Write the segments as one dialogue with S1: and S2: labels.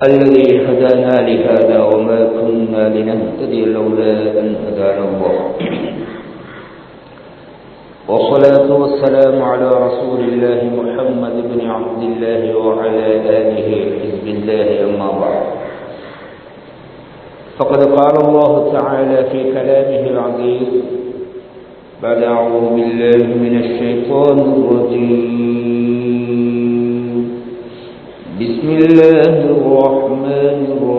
S1: الذي هدانا لهذا وما كنا لنهتدي لولا أن هدانا الله والصلاة والسلام على رسول الله محمد بن عبد الله وعلى آله حزب الله أما بعد فقد قال الله تعالى في كلامه العزيز بعد أعوذ بالله من الشيطان الرجيم بسم الله الرحمن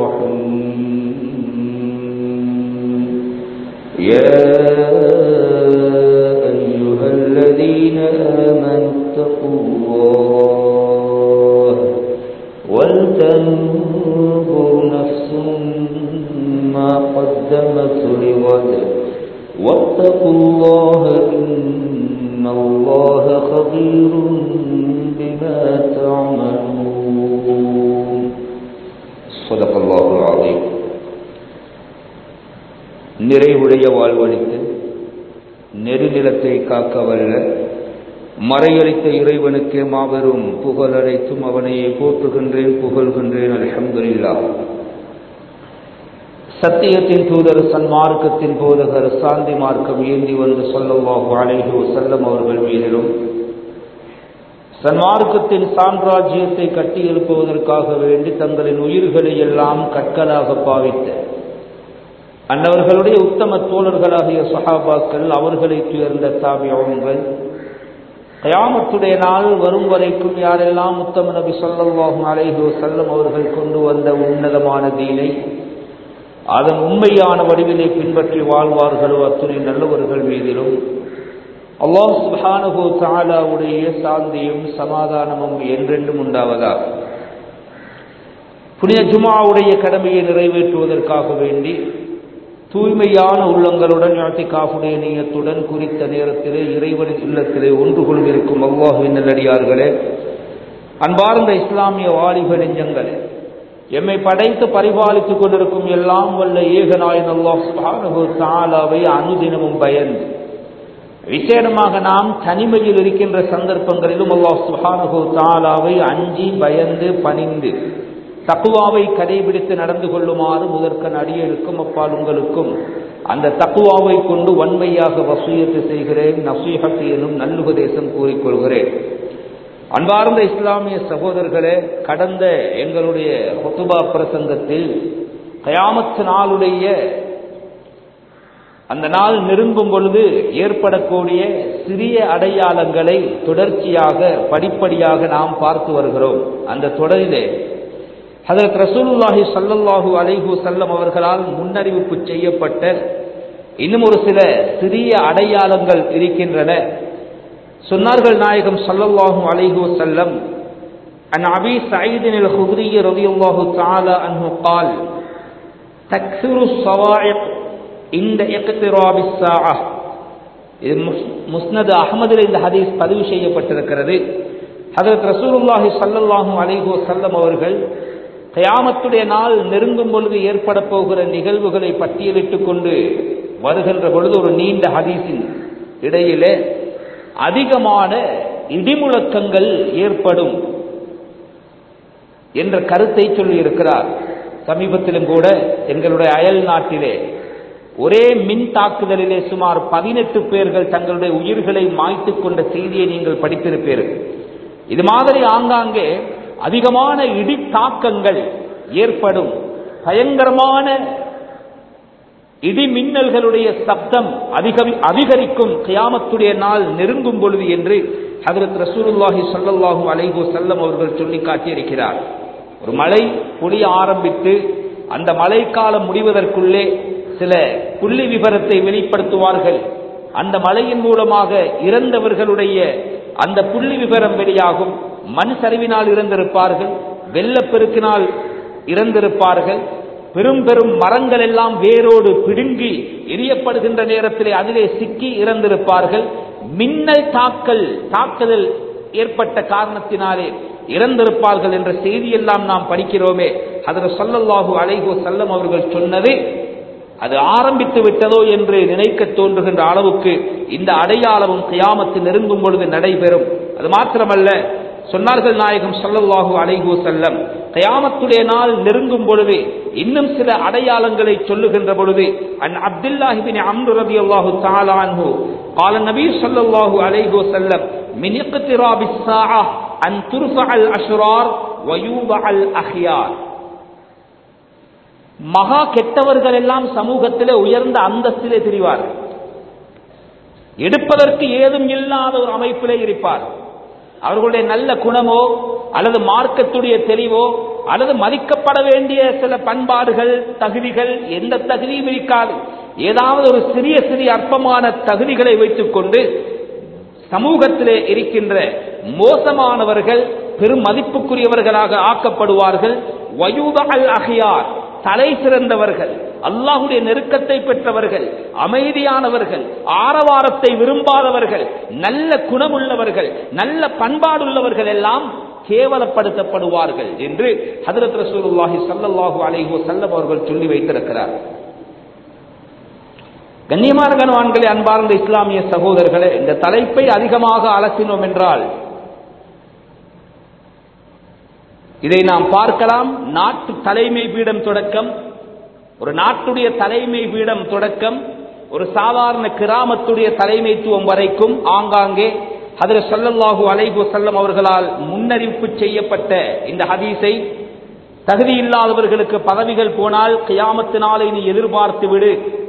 S1: الرحيم يا أيها الذين آمنوا اتقوا الله ولتنظر نفس ما قدمت لغد واتقوا الله إن الله خبير بما تعملون صدق الله العظيم நிறைவுடைய வாழ்வழித்து நெருநிலத்தை காக்க வல்ல மறையளித்த இறைவனுக்கு மாபெரும் புகழ் அழைத்தும் அவனையே போற்றுகின்றேன் புகழ்கின்றேன் அலமதுல்லா சத்தியத்தின் தூதர் சன்மார்க்கத்தின் போதகர் சாந்தி மார்க்கம் ஏந்தி வந்து சொல்லவாகு அழைகோ செல்லம் அவர்கள் மீதிலும் சன்மார்க்கத்தின் சாம்ராஜ்யத்தை கட்டி எழுப்புவதற்காக வேண்டி தங்களின் உயிர்களை எல்லாம் கற்களாக பாவித்த அன்னவர்களுடைய உத்தம தோழர்களாகிய சஹாபாக்கள் அவர்களை துயர்ந்த தாபியவங்கள் கயாமத்துடைய நாள் வரும் வரைக்கும் யாரெல்லாம் உத்தம நபி சொல்லவாகும் அலைஹோ செல்லம் அவர்கள் கொண்டு வந்த உன்னதமான தீனை அதன் உண்மையான வடிவிலை பின்பற்றி வாழ்வார்களோ அத்துணை நல்லவர்கள் மீதிலும் அல்லாஹ் சுபானுகோ தாலாவுடைய சாந்தியும் சமாதானமும் என்றென்றும் உண்டாவதா புனித ஜுமாவுடைய கடமையை நிறைவேற்றுவதற்காக வேண்டி தூய்மையான உள்ளங்களுடன் காப்புடைய நீயத்துடன் குறித்த நேரத்திலே இறைவனின் இல்லத்திலே ஒன்று கொள்விருக்கும் அல்லாஹுவின் நல்லடியார்களே அன்பார்ந்த இஸ்லாமிய வாலிப நெஞ்சங்களே எம்மை படைத்து பரிபாலித்துக் கொண்டிருக்கும் எல்லாம் வல்ல ஏகநாயன் அல்லாஹ் தாலாவை அனுதினமும் பயந்து விசேடமாக நாம் தனிமையில் இருக்கின்ற சந்தர்ப்பங்களிலும் அல்லாஹ் சுஹானஹோ தாலாவை அஞ்சி பயந்து பணிந்து தக்குவாவை கடைபிடித்து நடந்து கொள்ளுமாறு முதற்கன் அடியெடுக்கும் அப்பால் உங்களுக்கும் அந்த தக்குவாவை கொண்டு வன்மையாக வசூயத்து செய்கிறேன் நசீகத்து எனும் நல்லுபதேசம் கூறிக்கொள்கிறேன் அன்பார்ந்த இஸ்லாமிய சகோதரர்களே கடந்த எங்களுடைய ஹொத்துபா பிரசங்கத்தில் கயாமத்து நாளுடைய அந்த நாள் நெருங்கும் பொழுது ஏற்படக்கூடிய சிறிய அடையாளங்களை தொடர்ச்சியாக படிப்படியாக நாம் பார்த்து வருகிறோம் அந்த தொடரிலே ஹதரத் ரசூலுல்லாஹி சல்லல்லாஹு அலைஹு செல்லம் அவர்களால் முன்னறிவிப்பு செய்யப்பட்ட இன்னும் ஒரு சில சிறிய அடையாளங்கள் இருக்கின்றன சொன்னார்கள் நாயகம் சல்லல்லாஹு அலைஹு செல்லம் அன் அபி சயீதின் الخدري رضي الله تعالى عنه قال تكثر الصواعق عند اقتراب الساعه இது முஸ்னத் அஹமதில் இந்த ஹதீஸ் பதிவு செய்யப்பட்டிருக்கிறது ஹதரத் ரசூலுல்லாஹி சல்லல்லாஹு அலைஹு வஸல்லம் அவர்கள் கயாமத்துடைய நாள் நெருங்கும் பொழுது ஏற்பட போகிற நிகழ்வுகளை பட்டியலிட்டுக் கொண்டு வருகின்ற பொழுது ஒரு நீண்ட ஹதீஸின் இடையிலே அதிகமான இடிமுழக்கங்கள் ஏற்படும் என்ற கருத்தை சொல்லியிருக்கிறார் சமீபத்திலும் கூட எங்களுடைய அயல் நாட்டிலே ஒரே மின் தாக்குதலிலே சுமார் பதினெட்டு பேர்கள் தங்களுடைய உயிர்களை மாய்த்து கொண்ட செய்தியை நீங்கள் படித்திருப்பீர்கள் இது மாதிரி ஆங்காங்கே அதிகமான இடி தாக்கங்கள் ஏற்படும் பயங்கரமான இடி மின்னல்களுடைய சப்தம் அதிகரிக்கும் கியாமத்துடைய நாள் நெருங்கும் பொழுது என்று ஹதரத் ரசூலுல்லாஹி சொல்லல்லாஹு அலைஹு செல்லம் அவர்கள் சொல்லி காட்டியிருக்கிறார் ஒரு மழை பொழிய ஆரம்பித்து அந்த மழைக்காலம் முடிவதற்குள்ளே சில புள்ளி விவரத்தை வெளிப்படுத்துவார்கள் அந்த மழையின் மூலமாக இறந்தவர்களுடைய அந்த புள்ளி விவரம் வெளியாகும் மண் சரிவினால் இறந்திருப்பார்கள் வெள்ளப்பெருக்கினால் இறந்திருப்பார்கள் பெரும் பெரும் மரங்கள் எல்லாம் வேரோடு பிடுங்கி எரியப்படுகின்ற நேரத்திலே அதிலே சிக்கி இறந்திருப்பார்கள் மின்னல் தாக்கல் தாக்குதல் ஏற்பட்ட காரணத்தினாலே இறந்திருப்பார்கள் என்ற செய்தியெல்லாம் நாம் படிக்கிறோமே அதில் சொல்லல்லாஹு அலைகோ செல்லம் அவர்கள் சொன்னது அது ஆரம்பித்து விட்டதோ என்று நினைக்க தோன்றுகின்ற அளவுக்கு இந்த அடையாளமும் கியாமத்து நெருங்கும் பொழுது நடைபெறும் அது மாத்திரமல்ல சொன்னார்கள் நாயகம் ஸல்லல்லாஹு அலைஹி வஸல்லம் கயாமத்துடைய நாள் நெருங்கும் பொழுது இன்னும் சில அடையாளங்களை சொல்லுகின்ற பொழுது அன் அப்துல்லாஹி பின் அம்ரு ரலியல்லாஹு தஆலா அன்ஹு قال النبي صلى الله عليه وسلم من اقتراب الساعة أن ترفع الأشرار ويوضع الأخيار மகா கெட்டவர்கள் எல்லாம் சமூகத்திலே உயர்ந்த அந்தஸ்திலே தெரிவார்கள் எடுப்பதற்கு ஏதும் இல்லாத ஒரு அமைப்பிலே இருப்பார் அவர்களுடைய நல்ல குணமோ அல்லது மார்க்கத்துடைய தெளிவோ அல்லது மதிக்கப்பட வேண்டிய சில பண்பாடுகள் தகுதிகள் எந்த தகுதியும் இருக்காது ஏதாவது ஒரு சிறிய சிறிய அற்பமான தகுதிகளை வைத்துக் கொண்டு சமூகத்திலே இருக்கின்ற மோசமானவர்கள் பெரும் மதிப்புக்குரியவர்களாக ஆக்கப்படுவார்கள் வயூத அல் அகியார் தலை சிறந்தவர்கள் அல்லாஹுடைய நெருக்கத்தை பெற்றவர்கள் அமைதியானவர்கள் ஆரவாரத்தை விரும்பாதவர்கள் நல்ல குணமுள்ளவர்கள் நல்ல பண்பாடுள்ளவர்கள் எல்லாம் கேவலப்படுத்தப்படுவார்கள் என்று ஹதரத் ரசூலுல்லாஹி ஸல்லல்லாஹு அலைஹி வஸல்லம் அவர்கள் சொல்லி வைத்திருக்கிறார் கண்ணியமான கனவான்களே அன்பார்ந்த இஸ்லாமிய சகோதரர்களே இந்த தலைப்பை அதிகமாக அலசினோம் என்றால் இதை நாம் பார்க்கலாம் நாட்டு தலைமை பீடம் தொடக்கம் ஒரு நாட்டுடைய தலைமை பீடம் தொடக்கம் ஒரு சாதாரண கிராமத்துடைய தலைமைத்துவம் வரைக்கும் ஆங்காங்கே அதில் சொல்லல்லாஹு அலைஹு செல்லம் அவர்களால் முன்னறிவிப்பு செய்யப்பட்ட இந்த ஹதீஸை தகுதி இல்லாதவர்களுக்கு பதவிகள் போனால் கியாமத்து நாளை நீ எதிர்பார்த்து விடு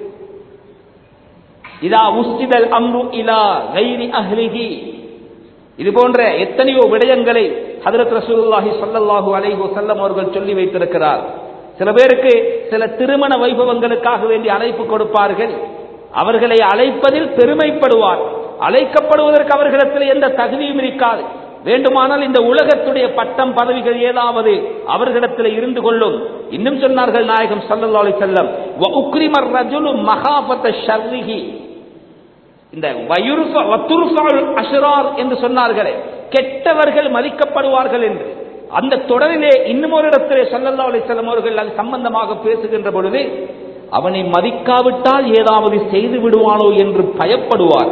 S1: இதா உஸ்திதல் அம்ரு இலா கைரி அஹ்லிஹி இது போன்ற எத்தனையோ விடயங்களை ஹதரத் ரசூலுல்லாஹி ஸல்லல்லாஹு அலைஹி வஸல்லம் அவர்கள் சொல்லி வைத்திருக்கிறார் சில பேருக்கு சில திருமண வைபவங்களுக்காக வேண்டி அழைப்பு கொடுப்பார்கள் அவர்களை அழைப்பதில் பெருமைப்படுவார் அழைக்கப்படுவதற்கு அவர்களிடத்தில் எந்த தகுதியும் இருக்காது வேண்டுமானால் இந்த உலகத்துடைய பட்டம் பதவிகள் ஏதாவது அவர்களிடத்தில் இருந்து கொள்ளும் இன்னும் சொன்னார்கள் நாயகம் ஸல்லல்லாஹு அலைஹி வஸல்லம் வ உக்ரிமர் ரஜுலு மகாபத ஷர்ரிஹி இந்த அஷரார் என்று சொன்னார்களே கெட்டவர்கள் மதிக்கப்படுவார்கள் என்று அந்த தொடரிலே இன்னும் ஒரு இடத்திலே சல்லல்லா அலிசல்லம் அவர்கள் அது சம்பந்தமாக பேசுகின்ற பொழுது அவனை மதிக்காவிட்டால் ஏதாவது செய்து விடுவானோ என்று பயப்படுவார்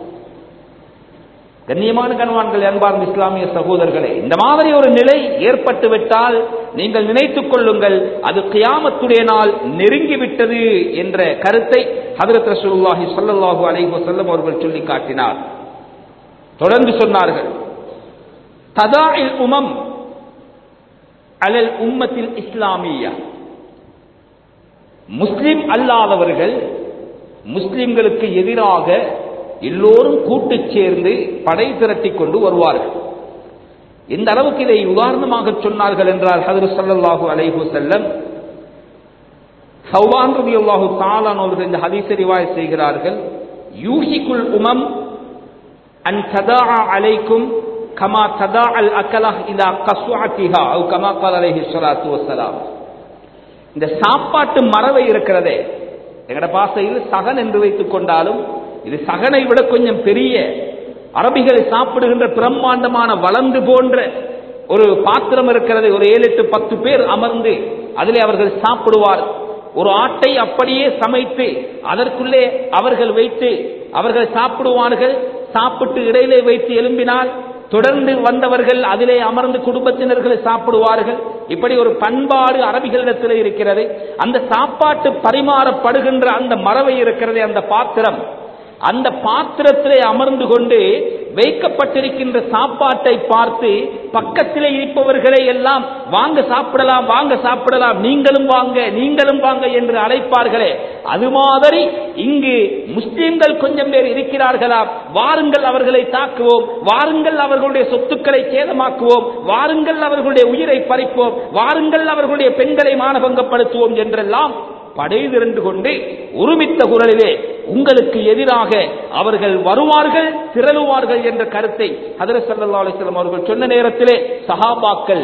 S1: கண்ணியமான கண்வான்கள் அன்பார்ந்த இஸ்லாமிய சகோதரர்களே இந்த மாதிரி ஒரு நிலை ஏற்பட்டு விட்டால் நீங்கள் நினைத்துக் கொள்ளுங்கள் அது கியாமத்துடைய நாள் நெருங்கிவிட்டது என்ற கருத்தை ஹதரத் ரசூலுல்லாஹி ஸல்லல்லாஹு அலைஹி வஸல்லம் அவர்கள் சொல்லி காட்டினார் தொடர்ந்து சொன்னார்கள் ததாஇல் உமம் அலல் உம்மத்தில் இஸ்லாமியா முஸ்லிம் அல்லாதவர்கள் முஸ்லிம்களுக்கு எதிராக எல்லோரும் கூட்டு சேர்ந்து படை திரட்டி கொண்டு வருவார்கள் எந்த அளவுக்கு இதை உதாரணமாக சொன்னார்கள் என்றால் ஹதர் சல்லாஹூ அலைஹு செல்லம் சௌவான் ரவி அல்லாஹு தாலான் அவர்கள் இந்த ஹதீச ரிவாய் செய்கிறார்கள் யூஹிக்குல் உமம் அன் ததா அலைக்கும் கமா ததா அல் அக்கலஹ் இதா கஸ்வாத்திஹா அவு கமா கால் அலைஹி ஸலாத்து வஸலாம் இந்த சாப்பாட்டு மரவை இருக்கிறதே எங்கட பாசையில் சகன் என்று வைத்துக் கொண்டாலும் இது சகனை விட கொஞ்சம் பெரிய அரபிகள் சாப்பிடுகின்ற பிரம்மாண்டமான வளர்ந்து போன்ற ஒரு பாத்திரம் இருக்கிறது ஒரு ஏழு எட்டு பத்து பேர் அமர்ந்து அதிலே அவர்கள் சாப்பிடுவார் ஒரு ஆட்டை அப்படியே சமைத்து அதற்குள்ளே அவர்கள் வைத்து அவர்கள் சாப்பிடுவார்கள் சாப்பிட்டு இடையிலே வைத்து எழும்பினால் தொடர்ந்து வந்தவர்கள் அதிலே அமர்ந்து குடும்பத்தினர்கள் சாப்பிடுவார்கள் இப்படி ஒரு பண்பாடு அரபிகளிடத்தில் இருக்கிறது அந்த சாப்பாட்டு பரிமாறப்படுகின்ற அந்த மரவை இருக்கிறதே அந்த பாத்திரம் அந்த பாத்திரத்திலே அமர்ந்து கொண்டு வைக்கப்பட்டிருக்கின்ற சாப்பாட்டை பார்த்து பக்கத்திலே இருப்பவர்களை எல்லாம் வாங்க சாப்பிடலாம் வாங்க சாப்பிடலாம் நீங்களும் வாங்க நீங்களும் வாங்க என்று அழைப்பார்களே அது மாதிரி இங்கு முஸ்லிம்கள் கொஞ்சம் பேர் இருக்கிறார்களா வாருங்கள் அவர்களை தாக்குவோம் வாருங்கள் அவர்களுடைய சொத்துக்களை சேதமாக்குவோம் வாருங்கள் அவர்களுடைய உயிரை பறிப்போம் வாருங்கள் அவர்களுடைய பெண்களை மானபங்கப்படுத்துவோம் என்றெல்லாம் படை திரண்டு கொண்டு ஒருமித்த குரலிலே உங்களுக்கு எதிராக அவர்கள் வருவார்கள் திரளுவார்கள் என்ற கருத்தை ஹதரத் சல்லா அலிஸ்லாம் அவர்கள் சொன்ன நேரத்திலே சஹாபாக்கள்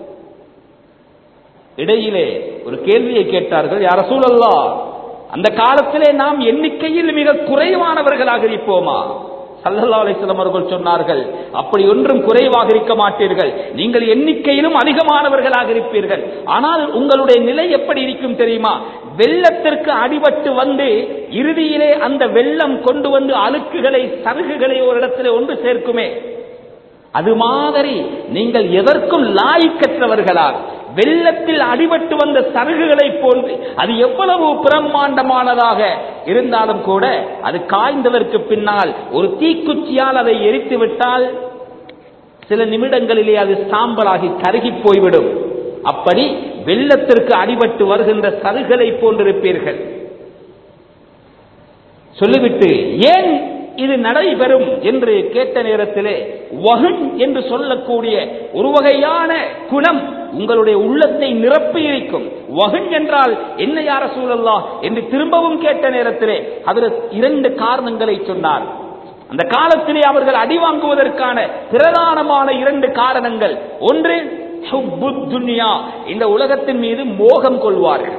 S1: இடையிலே ஒரு கேள்வியை கேட்டார்கள் யார சூழல்லா அந்த காலத்திலே நாம் எண்ணிக்கையில் மிக குறைவானவர்களாக இருப்போமா சல்லல்லா அலிஸ்லாம் அவர்கள் சொன்னார்கள் அப்படி ஒன்றும் குறைவாக இருக்க மாட்டீர்கள் நீங்கள் எண்ணிக்கையிலும் அதிகமானவர்களாக இருப்பீர்கள் ஆனால் உங்களுடைய நிலை எப்படி இருக்கும் தெரியுமா வெள்ளத்திற்கு அடிபட்டு வந்து இறுதியிலே அந்த வெள்ளம் கொண்டு வந்து அழுக்குகளை சருகுகளை ஒரு இடத்துல ஒன்று சேர்க்குமே அது மாதிரி நீங்கள் எதற்கும் லாய்க்கற்றவர்களால் வெள்ளத்தில் அடிபட்டு வந்த சருகுகளை போன்று அது எவ்வளவு பிரம்மாண்டமானதாக இருந்தாலும் கூட அது காய்ந்ததற்கு பின்னால் ஒரு தீக்குச்சியால் அதை எரித்து விட்டால் சில நிமிடங்களிலே அது சாம்பலாகி கருகி போய்விடும் அப்படி வெள்ளத்திற்கு அடிபட்டு வருகின்ற சருகளை போன்றிருப்பீர்கள் சொல்லிவிட்டு ஏன் இது நடைபெறும் என்று கேட்ட நேரத்திலே வகுன் என்று சொல்லக்கூடிய ஒரு வகையான குணம் உங்களுடைய உள்ளத்தை நிரப்பி இருக்கும் வகுன் என்றால் என்ன யார சூழல்லா என்று திரும்பவும் கேட்ட நேரத்திலே அதில் இரண்டு காரணங்களை சொன்னார் அந்த காலத்திலே அவர்கள் அடி வாங்குவதற்கான பிரதானமான இரண்டு காரணங்கள் ஒன்று ஹுப்புத் துன்யா இந்த உலகத்தின் மீது மோகம் கொள்வார்கள்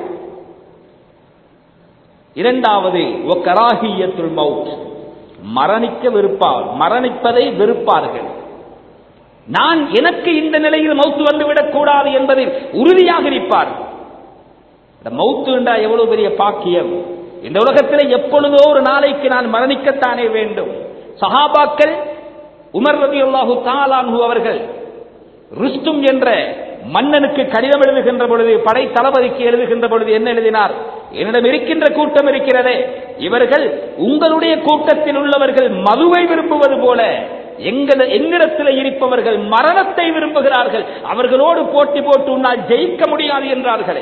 S1: இரண்டாவது ஒக்கராகியத்துல் மவுத் மரணிக்க வெறுப்பார் மரணிப்பதை வெறுப்பார்கள் நான் எனக்கு இந்த நிலையில் மௌத்து வந்துவிடக் கூடாது என்பதில் உறுதியாக இருப்பார் இந்த மௌத்து என்றா எவ்வளவு பெரிய பாக்கியம் இந்த உலகத்தில் எப்பொழுதோ ஒரு நாளைக்கு நான் மரணிக்கத்தானே வேண்டும் சஹாபாக்கள் உமர் ரதி அல்லாஹு தாலான்ஹு அவர்கள் ருஸ்தும் என்ற மன்னனுக்கு கடிதம் எழுதுகின்ற பொழுது படை தளபதிக்கு எழுதுகின்ற பொழுது என்ன எழுதினார் என்னிடம் இருக்கின்ற கூட்டம் இருக்கிறதே இவர்கள் உங்களுடைய கூட்டத்தில் உள்ளவர்கள் மதுவை விரும்புவது போல எங்கள் எங்கிடத்தில் இருப்பவர்கள் மரணத்தை விரும்புகிறார்கள் அவர்களோடு போட்டி போட்டு உன்னால் ஜெயிக்க முடியாது என்றார்களே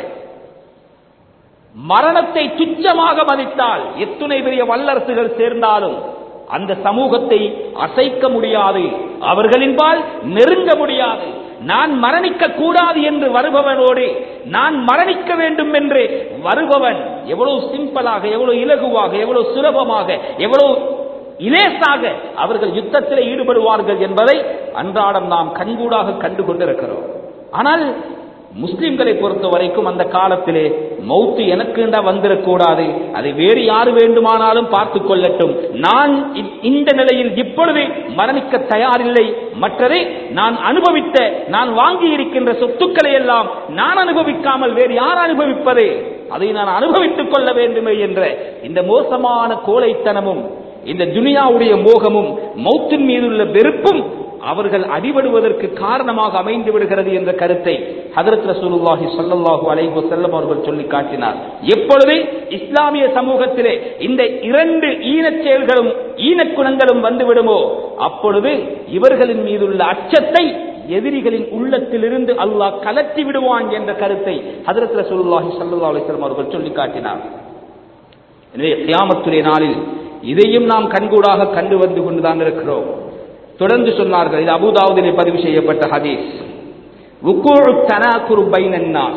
S1: மரணத்தை துச்சமாக மதித்தால் எத்துணை பெரிய வல்லரசுகள் சேர்ந்தாலும் அந்த சமூகத்தை அசைக்க முடியாது அவர்களின்பால் நெருங்க முடியாது நான் மரணிக்க கூடாது என்று வருபவனோடு நான் மரணிக்க வேண்டும் என்று வருபவன் எவ்வளவு சிம்பிளாக எவ்வளவு இலகுவாக எவ்வளவு சுலபமாக எவ்வளவு இலேசாக அவர்கள் யுத்தத்தில் ஈடுபடுவார்கள் என்பதை அன்றாடம் நாம் கண்கூடாக கண்டு கொண்டிருக்கிறோம் ஆனால் முஸ்லிம்களை பொறுத்த வரைக்கும் அந்த காலத்திலே மௌத்து எனக்குண்டா வந்துடக்கூடாது அதை வேறு யாரு வேண்டுமானாலும் பார்த்து கொள்ளட்டும் நான் இந்த நிலையில் இப்பொழுது மரணிக்க தயாரில்லை மற்றதை நான் அனுபவித்த நான் வாங்கி இருக்கின்ற சொத்துக்களை எல்லாம் நான் அனுபவிக்காமல் வேறு யார் அனுபவிப்பது அதை நான் அனுபவித்துக் கொள்ள வேண்டுமே என்ற இந்த மோசமான கோழைத்தனமும் இந்த துனியாவுடைய மோகமும் மௌத்தின் மீதுள்ள வெறுப்பும் அவர்கள் அடிபடுவதற்கு காரணமாக அமைந்து விடுகிறது என்ற கருத்தை ஹதரத் ரசூலுல்லாஹி ஸல்லல்லாஹு அலைஹி வஸல்லம் அவர்கள் சொல்லி காட்டினார் எப்பொழுது இஸ்லாமிய சமூகத்திலே இந்த இரண்டு ஈனச் செயல்களும் ஈனக் குணங்களும் வந்துவிடுமோ அப்பொழுது இவர்களின் மீதுள்ள அச்சத்தை எதிரிகளின் உள்ளத்திலிருந்து அல்லாஹ் கலற்றி விடுவான் என்ற கருத்தை ஹதரத் ரசூலுல்லாஹி ஸல்லல்லாஹு அலைஹி வஸல்லம் அவர்கள் சொல்லி காட்டினார் எனவே கியாமத்துடைய நாளில் இதையும் நாம் கண்கூடாக கண்டு வந்து கொண்டுதான் இருக்கிறோம் தொடர்ந்து சொன்னார்கள் இது அபுதாவுதிலே பதிவு செய்யப்பட்ட ஹதீஸ் உக்கூழு தனாக்குரு பைனன்னாஸ்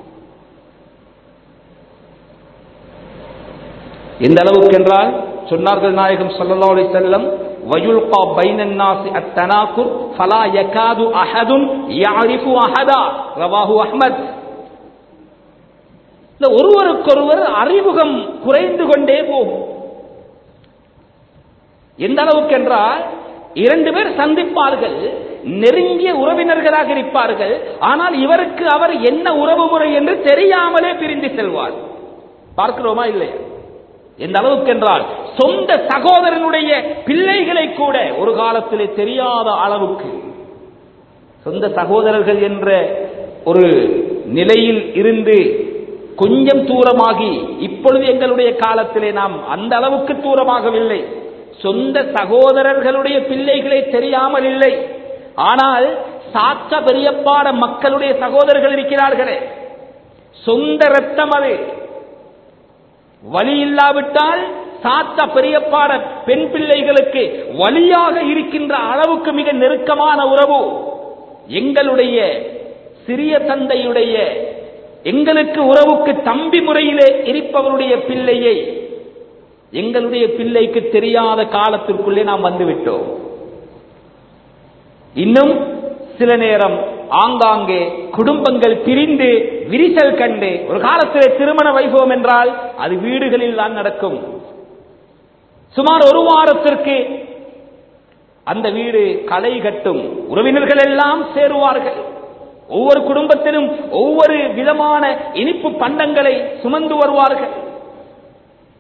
S1: எந்த அளவுக்கு என்றால் சொன்னார்கள் நாயகம் ஸல்லல்லாஹு அலைஹி வஸல்லம் வயுல்கா பைனன்னாஸ் அத்தனாக்குர் ஃபலா யகாது அஹதுன் யஅரிஃபு அஹதா ரவாஹு அஹ்மத் இந்த ஒருவருக்கொருவர் அறிமுகம் குறைந்து கொண்டே போகும் எந்த அளவுக்கு என்றால் இரண்டு பேர் சந்திப்பார்கள் நெருங்கிய உறவினர்களாக இருப்பார்கள் ஆனால் இவருக்கு அவர் என்ன உறவு முறை என்று தெரியாமலே பிரிந்து செல்வார் பார்க்கிறோமா இல்லையா எந்த அளவுக்கு என்றால் சொந்த சகோதரனுடைய பிள்ளைகளை கூட ஒரு காலத்திலே தெரியாத அளவுக்கு சொந்த சகோதரர்கள் என்ற ஒரு நிலையில் இருந்து கொஞ்சம் தூரமாகி இப்பொழுது எங்களுடைய காலத்திலே நாம் அந்த அளவுக்கு தூரமாகவில்லை சொந்த சகோதரர்களுடைய பிள்ளைகளை தெரியாமல் இல்லை ஆனால் சாத்த பெரியப்பாட மக்களுடைய சகோதரர்கள் இருக்கிறார்களே சொந்த ரத்தம் அது வழி இல்லாவிட்டால் சாத்த பெரியப்பாட பெண் பிள்ளைகளுக்கு வழியாக இருக்கின்ற அளவுக்கு மிக நெருக்கமான உறவு எங்களுடைய சிறிய தந்தையுடைய எங்களுக்கு உறவுக்கு தம்பி முறையிலே இருப்பவருடைய பிள்ளையை எங்களுடைய பிள்ளைக்கு தெரியாத காலத்திற்குள்ளே நாம் வந்துவிட்டோம் இன்னும் சில நேரம் ஆங்காங்கே குடும்பங்கள் பிரிந்து விரிசல் கண்டு ஒரு காலத்திலே திருமண வைபவம் என்றால் அது வீடுகளில் தான் நடக்கும் சுமார் ஒரு வாரத்திற்கு அந்த வீடு களை கட்டும் உறவினர்கள் எல்லாம் சேருவார்கள் ஒவ்வொரு குடும்பத்திலும் ஒவ்வொரு விதமான இனிப்பு பண்டங்களை சுமந்து வருவார்கள்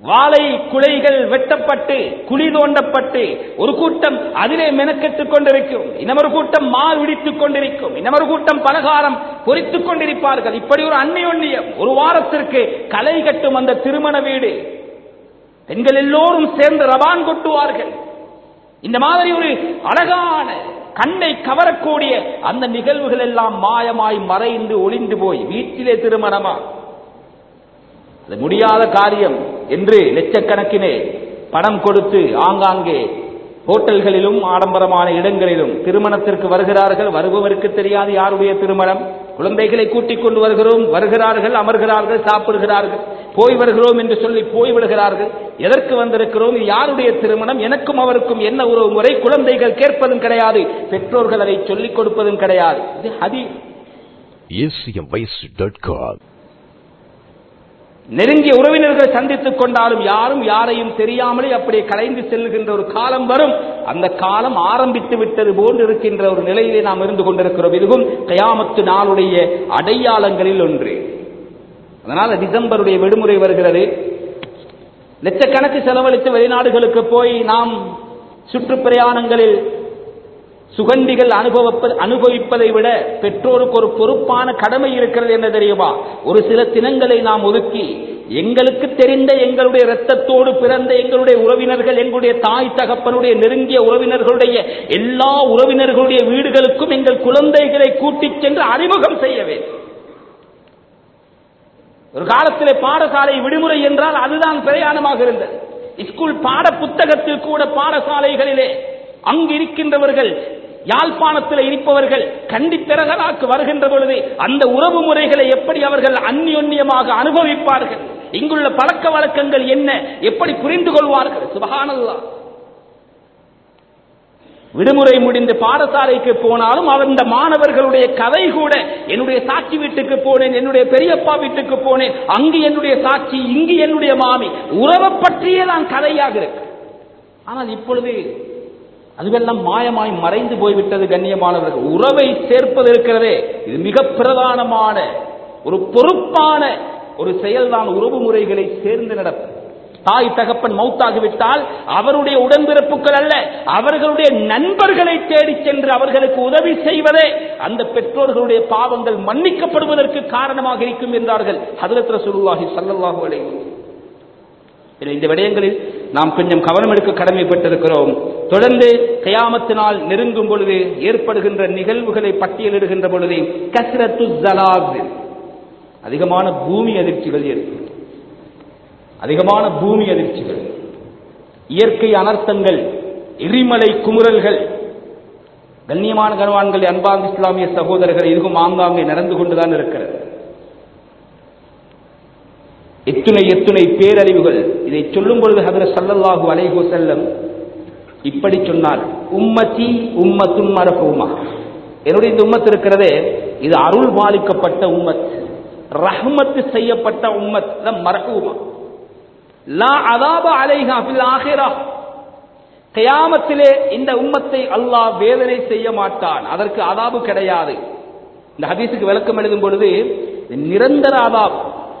S1: வாழை குலைகள் வெட்டப்பட்டு குழி தோண்டப்பட்டு ஒரு கூட்டம் அதிலே மெனக்கெட்டுக் கொண்டிருக்கும் இன்னமொரு கூட்டம் மால் விடித்துக் கொண்டிருக்கும் இன்னமொரு கூட்டம் பலகாரம் பொறித்துக் கொண்டிருப்பார்கள் இப்படி ஒரு அந்நியோன்னியம் ஒரு வாரத்திற்கு களை கட்டும் அந்த திருமண வீடு பெண்கள் எல்லோரும் சேர்ந்து ரபான் கொட்டுவார்கள் இந்த மாதிரி ஒரு அழகான கண்ணை கவரக்கூடிய அந்த நிகழ்வுகள் எல்லாம் மாயமாய் மறைந்து ஒளிந்து போய் வீட்டிலே திருமணமா அது முடியாத காரியம் என்று லட்சக்கணக்கினே பணம் கொடுத்து ஆங்காங்கே ஹோட்டல்களிலும் ஆடம்பரமான இடங்களிலும் திருமணத்திற்கு வருகிறார்கள் வருபவருக்கு தெரியாது யாருடைய திருமணம் குழந்தைகளை கூட்டிக் கொண்டு வருகிறோம் வருகிறார்கள் அமர்கிறார்கள் சாப்பிடுகிறார்கள் போய் வருகிறோம் என்று சொல்லி போய் விடுகிறார்கள் எதற்கு வந்திருக்கிறோம் இது யாருடைய திருமணம் எனக்கும் அவருக்கும் என்ன உறவு முறை குழந்தைகள் கேட்பதும் கிடையாது பெற்றோர்கள் அதை சொல்லிக் கொடுப்பதும் கிடையாது இது ஹதி
S2: acmvoice.com
S1: நெருங்கிய உறவினர்கள் சந்தித்துக் கொண்டாலும் யாரும் யாரையும் தெரியாமலே அப்படியே கலைந்து செல்லுகின்ற ஒரு காலம் வரும் அந்த காலம் ஆரம்பித்து விட்டது போன்று இருக்கின்ற ஒரு நிலையிலே நாம் இருந்து கொண்டிருக்கிறோம் இதுவும் கயாமத்து நாளுடைய அடையாளங்களில் ஒன்று அதனால டிசம்பருடைய விடுமுறை வருகிறது லட்சக்கணக்கு செலவழித்து வெளிநாடுகளுக்கு போய் நாம் சுற்றுப்பிரயாணங்களில் சுகண்டிகள் அனுபவிப்ப அனுபவிப்பதை விட பெற்றோருக்கு ஒரு பொறுப்பான கடமை இருக்கிறது என்ன தெரியுமா ஒரு சில தினங்களை நாம் ஒதுக்கி எங்களுக்கு தெரிந்த எங்களுடைய இரத்தத்தோடு பிறந்த எங்களுடைய உறவினர்கள் எங்களுடைய தாய் தகப்பனுடைய நெருங்கிய உறவினர்களுடைய எல்லா உறவினர்களுடைய வீடுகளுக்கும் எங்கள் குழந்தைகளை கூட்டிச் சென்று அறிமுகம் செய்ய வேண்டும் ஒரு காலத்திலே பாடசாலை விடுமுறை என்றால் அதுதான் பிரயாணமாக இருந்தது ஸ்கூல் பாட புத்தகத்தில் கூட பாடசாலைகளிலே அங்கு இருக்கின்றவர்கள் யாழ்ப்பாணத்தில் இருப்பவர்கள் கண்டித்திறகலாக்கு வருகின்ற பொழுது அந்த உறவு முறைகளை எப்படி அவர்கள் அந்நியோன்யமாக அனுபவிப்பார்கள் இங்குள்ள பழக்க வழக்கங்கள் என்ன எப்படி புரிந்து கொள்வார்கள் சுபகானல்லா விடுமுறை முடிந்து பாடசாலைக்கு போனாலும் அந்த மாணவர்களுடைய கதை கூட என்னுடைய சாட்சி வீட்டுக்கு போனேன் என்னுடைய பெரியப்பா வீட்டுக்கு போனேன் அங்கு என்னுடைய சாட்சி இங்கு என்னுடைய மாமி உறவை பற்றியே தான் கதையாக இருக்கு ஆனால் இப்பொழுது அதுவெல்லாம் மாயமாய் மறைந்து போய்விட்டது கண்ணியமானவர்கள் உறவை சேர்ப்பது இருக்கிறதே இது மிக பிரதானமான ஒரு பொறுப்பான ஒரு செயல்தான் உறவு முறைகளை சேர்ந்து நடப்பது தாய் தகப்பன் மௌத்தாகிவிட்டால் அவருடைய உடன்பிறப்புகள் அல்ல அவர்களுடைய நண்பர்களை தேடிச் சென்று அவர்களுக்கு உதவி செய்வதே அந்த பெற்றோர்களுடைய பாவங்கள் மன்னிக்கப்படுவதற்கு காரணமாக இருக்கும் என்றார்கள் ஹதரத் ரசூலுல்லாஹி ஸல்லல்லாஹு அலைஹி வஸல்லம் இந்த விடயங்களில் நாம் கொஞ்சம் கவனம் எடுக்க கடமைப்பட்டிருக்கிறோம் தொடர்ந்து கயாமத்தினால் நெருங்கும் பொழுது ஏற்படுகின்ற நிகழ்வுகளை பட்டியலிடுகின்ற பொழுது கஸ்ரத்து ஜலாத் அதிகமான பூமி அதிர்ச்சிகள் ஏற்படும் அதிகமான பூமி அதிர்ச்சிகள் இயற்கை அனர்த்தங்கள் எரிமலை குமுறல்கள் கண்ணியமான கனவான்கள் அன்பார்ந்த இஸ்லாமிய சகோதரர்கள் இதுவும் ஆங்காங்கே நடந்து கொண்டுதான் இருக்கிறது எத்துணை எத்துணை பேரறிவுகள் இதை சொல்லும் பொழுது ஹதர சல்லல்லாஹு அலைஹு செல்லம் இப்படி சொன்னார் உம்மத்தி உம்மத்துன் மரபூமா என்னுடைய இந்த உம்மத் இருக்கிறதே இது அருள் பாலிக்கப்பட்ட உம்மத் ரஹ்மத்து செய்யப்பட்ட உம்மத் மரபூமா லா அதாப அலைஹா ஃபில் ஆஹிரா கயாமத்திலே இந்த உம்மத்தை அல்லாஹ் வேதனை செய்ய மாட்டான் அதற்கு அதாபு கிடையாது இந்த ஹதீஸுக்கு விளக்கம் எழுதும் பொழுது நிரந்தர அதாப்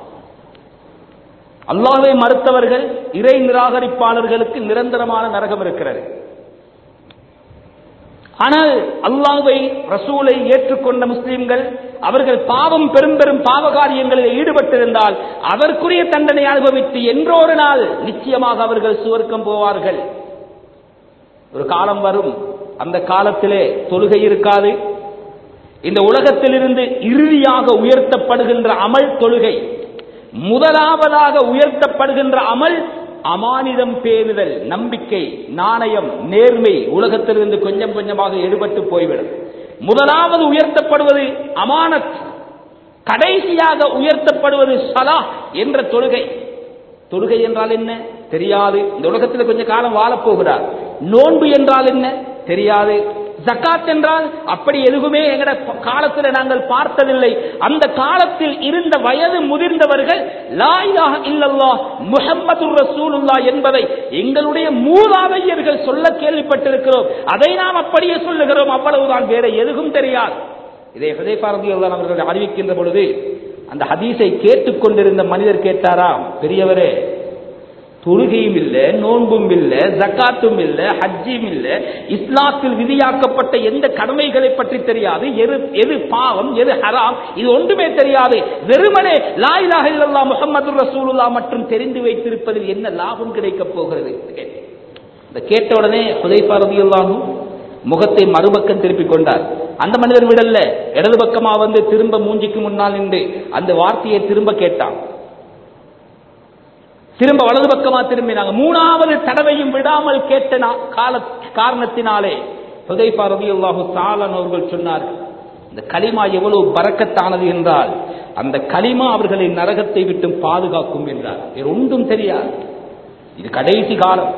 S1: அல்லாவை மறுத்தவர்கள் இறை நிராகரிப்பாளர்களுக்கு நிரந்தரமான நரகம் இருக்கிறது ஆனால் அல்லாவை ரசூலை ஏற்றுக்கொண்ட முஸ்லிம்கள் அவர்கள் பாவம் பெரும் பெரும் பாவ காரியங்களில் ஈடுபட்டிருந்தால் அதற்குரிய தண்டனை அனுபவித்து என்றொரு நாள் நிச்சயமாக அவர்கள் சுவர்க்கம் போவார்கள் ஒரு காலம் வரும் அந்த காலத்திலே தொழுகை இருக்காது இந்த உலகத்திலிருந்து இறுதியாக உயர்த்தப்படுகின்ற அமல் தொழுகை முதலாவதாக உயர்த்தப்படுகின்ற அமல் அமானிதம் பேணுதல் நம்பிக்கை நாணயம் நேர்மை உலகத்திலிருந்து கொஞ்சம் கொஞ்சமாக எடுபட்டு போய்விடும் முதலாவது உயர்த்தப்படுவது அமானத் கடைசியாக உயர்த்தப்படுவது சலா என்ற தொழுகை தொழுகை என்றால் என்ன தெரியாது இந்த உலகத்தில் கொஞ்சம் காலம் வாழப்போகிறார் நோன்பு என்றால் என்ன தெரியாது ஜக்காத் என்றால் அப்படி எதுவுமே எங்கட காலத்தில் நாங்கள் பார்த்ததில்லை அந்த காலத்தில் இருந்த வயது முதிர்ந்தவர்கள் லா இலாஹ இல்லல்லாஹ் முஹம்மது ரசூலுல்லா என்பதை எங்களுடைய மூதாதையர்கள் சொல்ல கேள்விப்பட்டிருக்கிறோம் அதை நாம் அப்படியே சொல்லுகிறோம் அவ்வளவுதான் வேற எதுவும் தெரியாது இதை ஹதேபாரதியுல்லான் அவர்கள் அறிவிக்கின்ற பொழுது அந்த ஹதீஸை கேட்டுக்கொண்டிருந்த மனிதர் கேட்டாராம் பெரியவரே தொழுகையும் இல்ல நோன்பும் இல்ல ஜக்காத்தும் இல்ல ஹஜ்ஜியும் இல்ல இஸ்லாத்தில் விதியாக்கப்பட்ட எந்த கடமைகளை பற்றி தெரியாது எது எது பாவம் எது ஹராம் இது ஒன்றுமே தெரியாது வெறுமனே லாயிலாக இல்லல்லா முகமது ரசூலுல்லா மற்றும் தெரிந்து வைத்திருப்பதில் என்ன லாபம் கிடைக்கப் போகிறது இந்த கேட்ட உடனே ஹுதைஃபா ரலியல்லாஹு முகத்தை மறுபக்கம் திருப்பிக் கொண்டார் அந்த மனிதர் விடல்ல இடது பக்கமா வந்து திரும்ப மூஞ்சிக்கு முன்னால் நின்று அந்த வார்த்தையை திரும்ப கேட்டான் திரும்ப வலது பக்கமா திரும்பினாங்க மூணாவது தடவையும் விடாமல் கேட்ட நா- கால காரணத்தினாலே ஹுதைஃபா ரலியல்லாஹு தாலன் அவர்கள் சொன்னார்கள் இந்த கலிமா எவ்வளவு பறக்கத்தானது என்றால் அந்த கலிமா அவர்களை நரகத்தை விட்டு பாதுகாக்கும் என்றார் வேறு ஒன்றும் தெரியாது இது கடைசி காலம்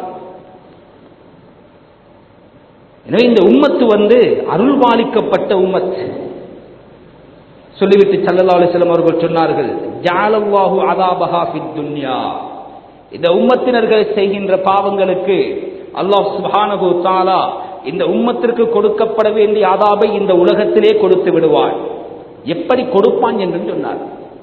S1: எனவே இந்த உம்மத்து வந்து அருள்பாலிக்கப்பட்ட உம்மத் சொல்லிவிட்டு சல்லல்லாஹு அலைஹி வஸல்லம் அவர்கள் சொன்னார்கள் ஜாலல்லாஹு அதாபஹா ஃபித் துன்யா இந்த உம்மத்தினர்கள் செய்கின்ற பாவங்களுக்கு அல்லாஹ் சுப்ஹானஹு தஆலா இந்த உம்மத்திற்கு கொடுக்கப்பட வேண்டிய அதாபை இந்த உலகத்திலே கொடுத்து விடுவான் எப்படி கொடுப்பான் என்று சொன்னார்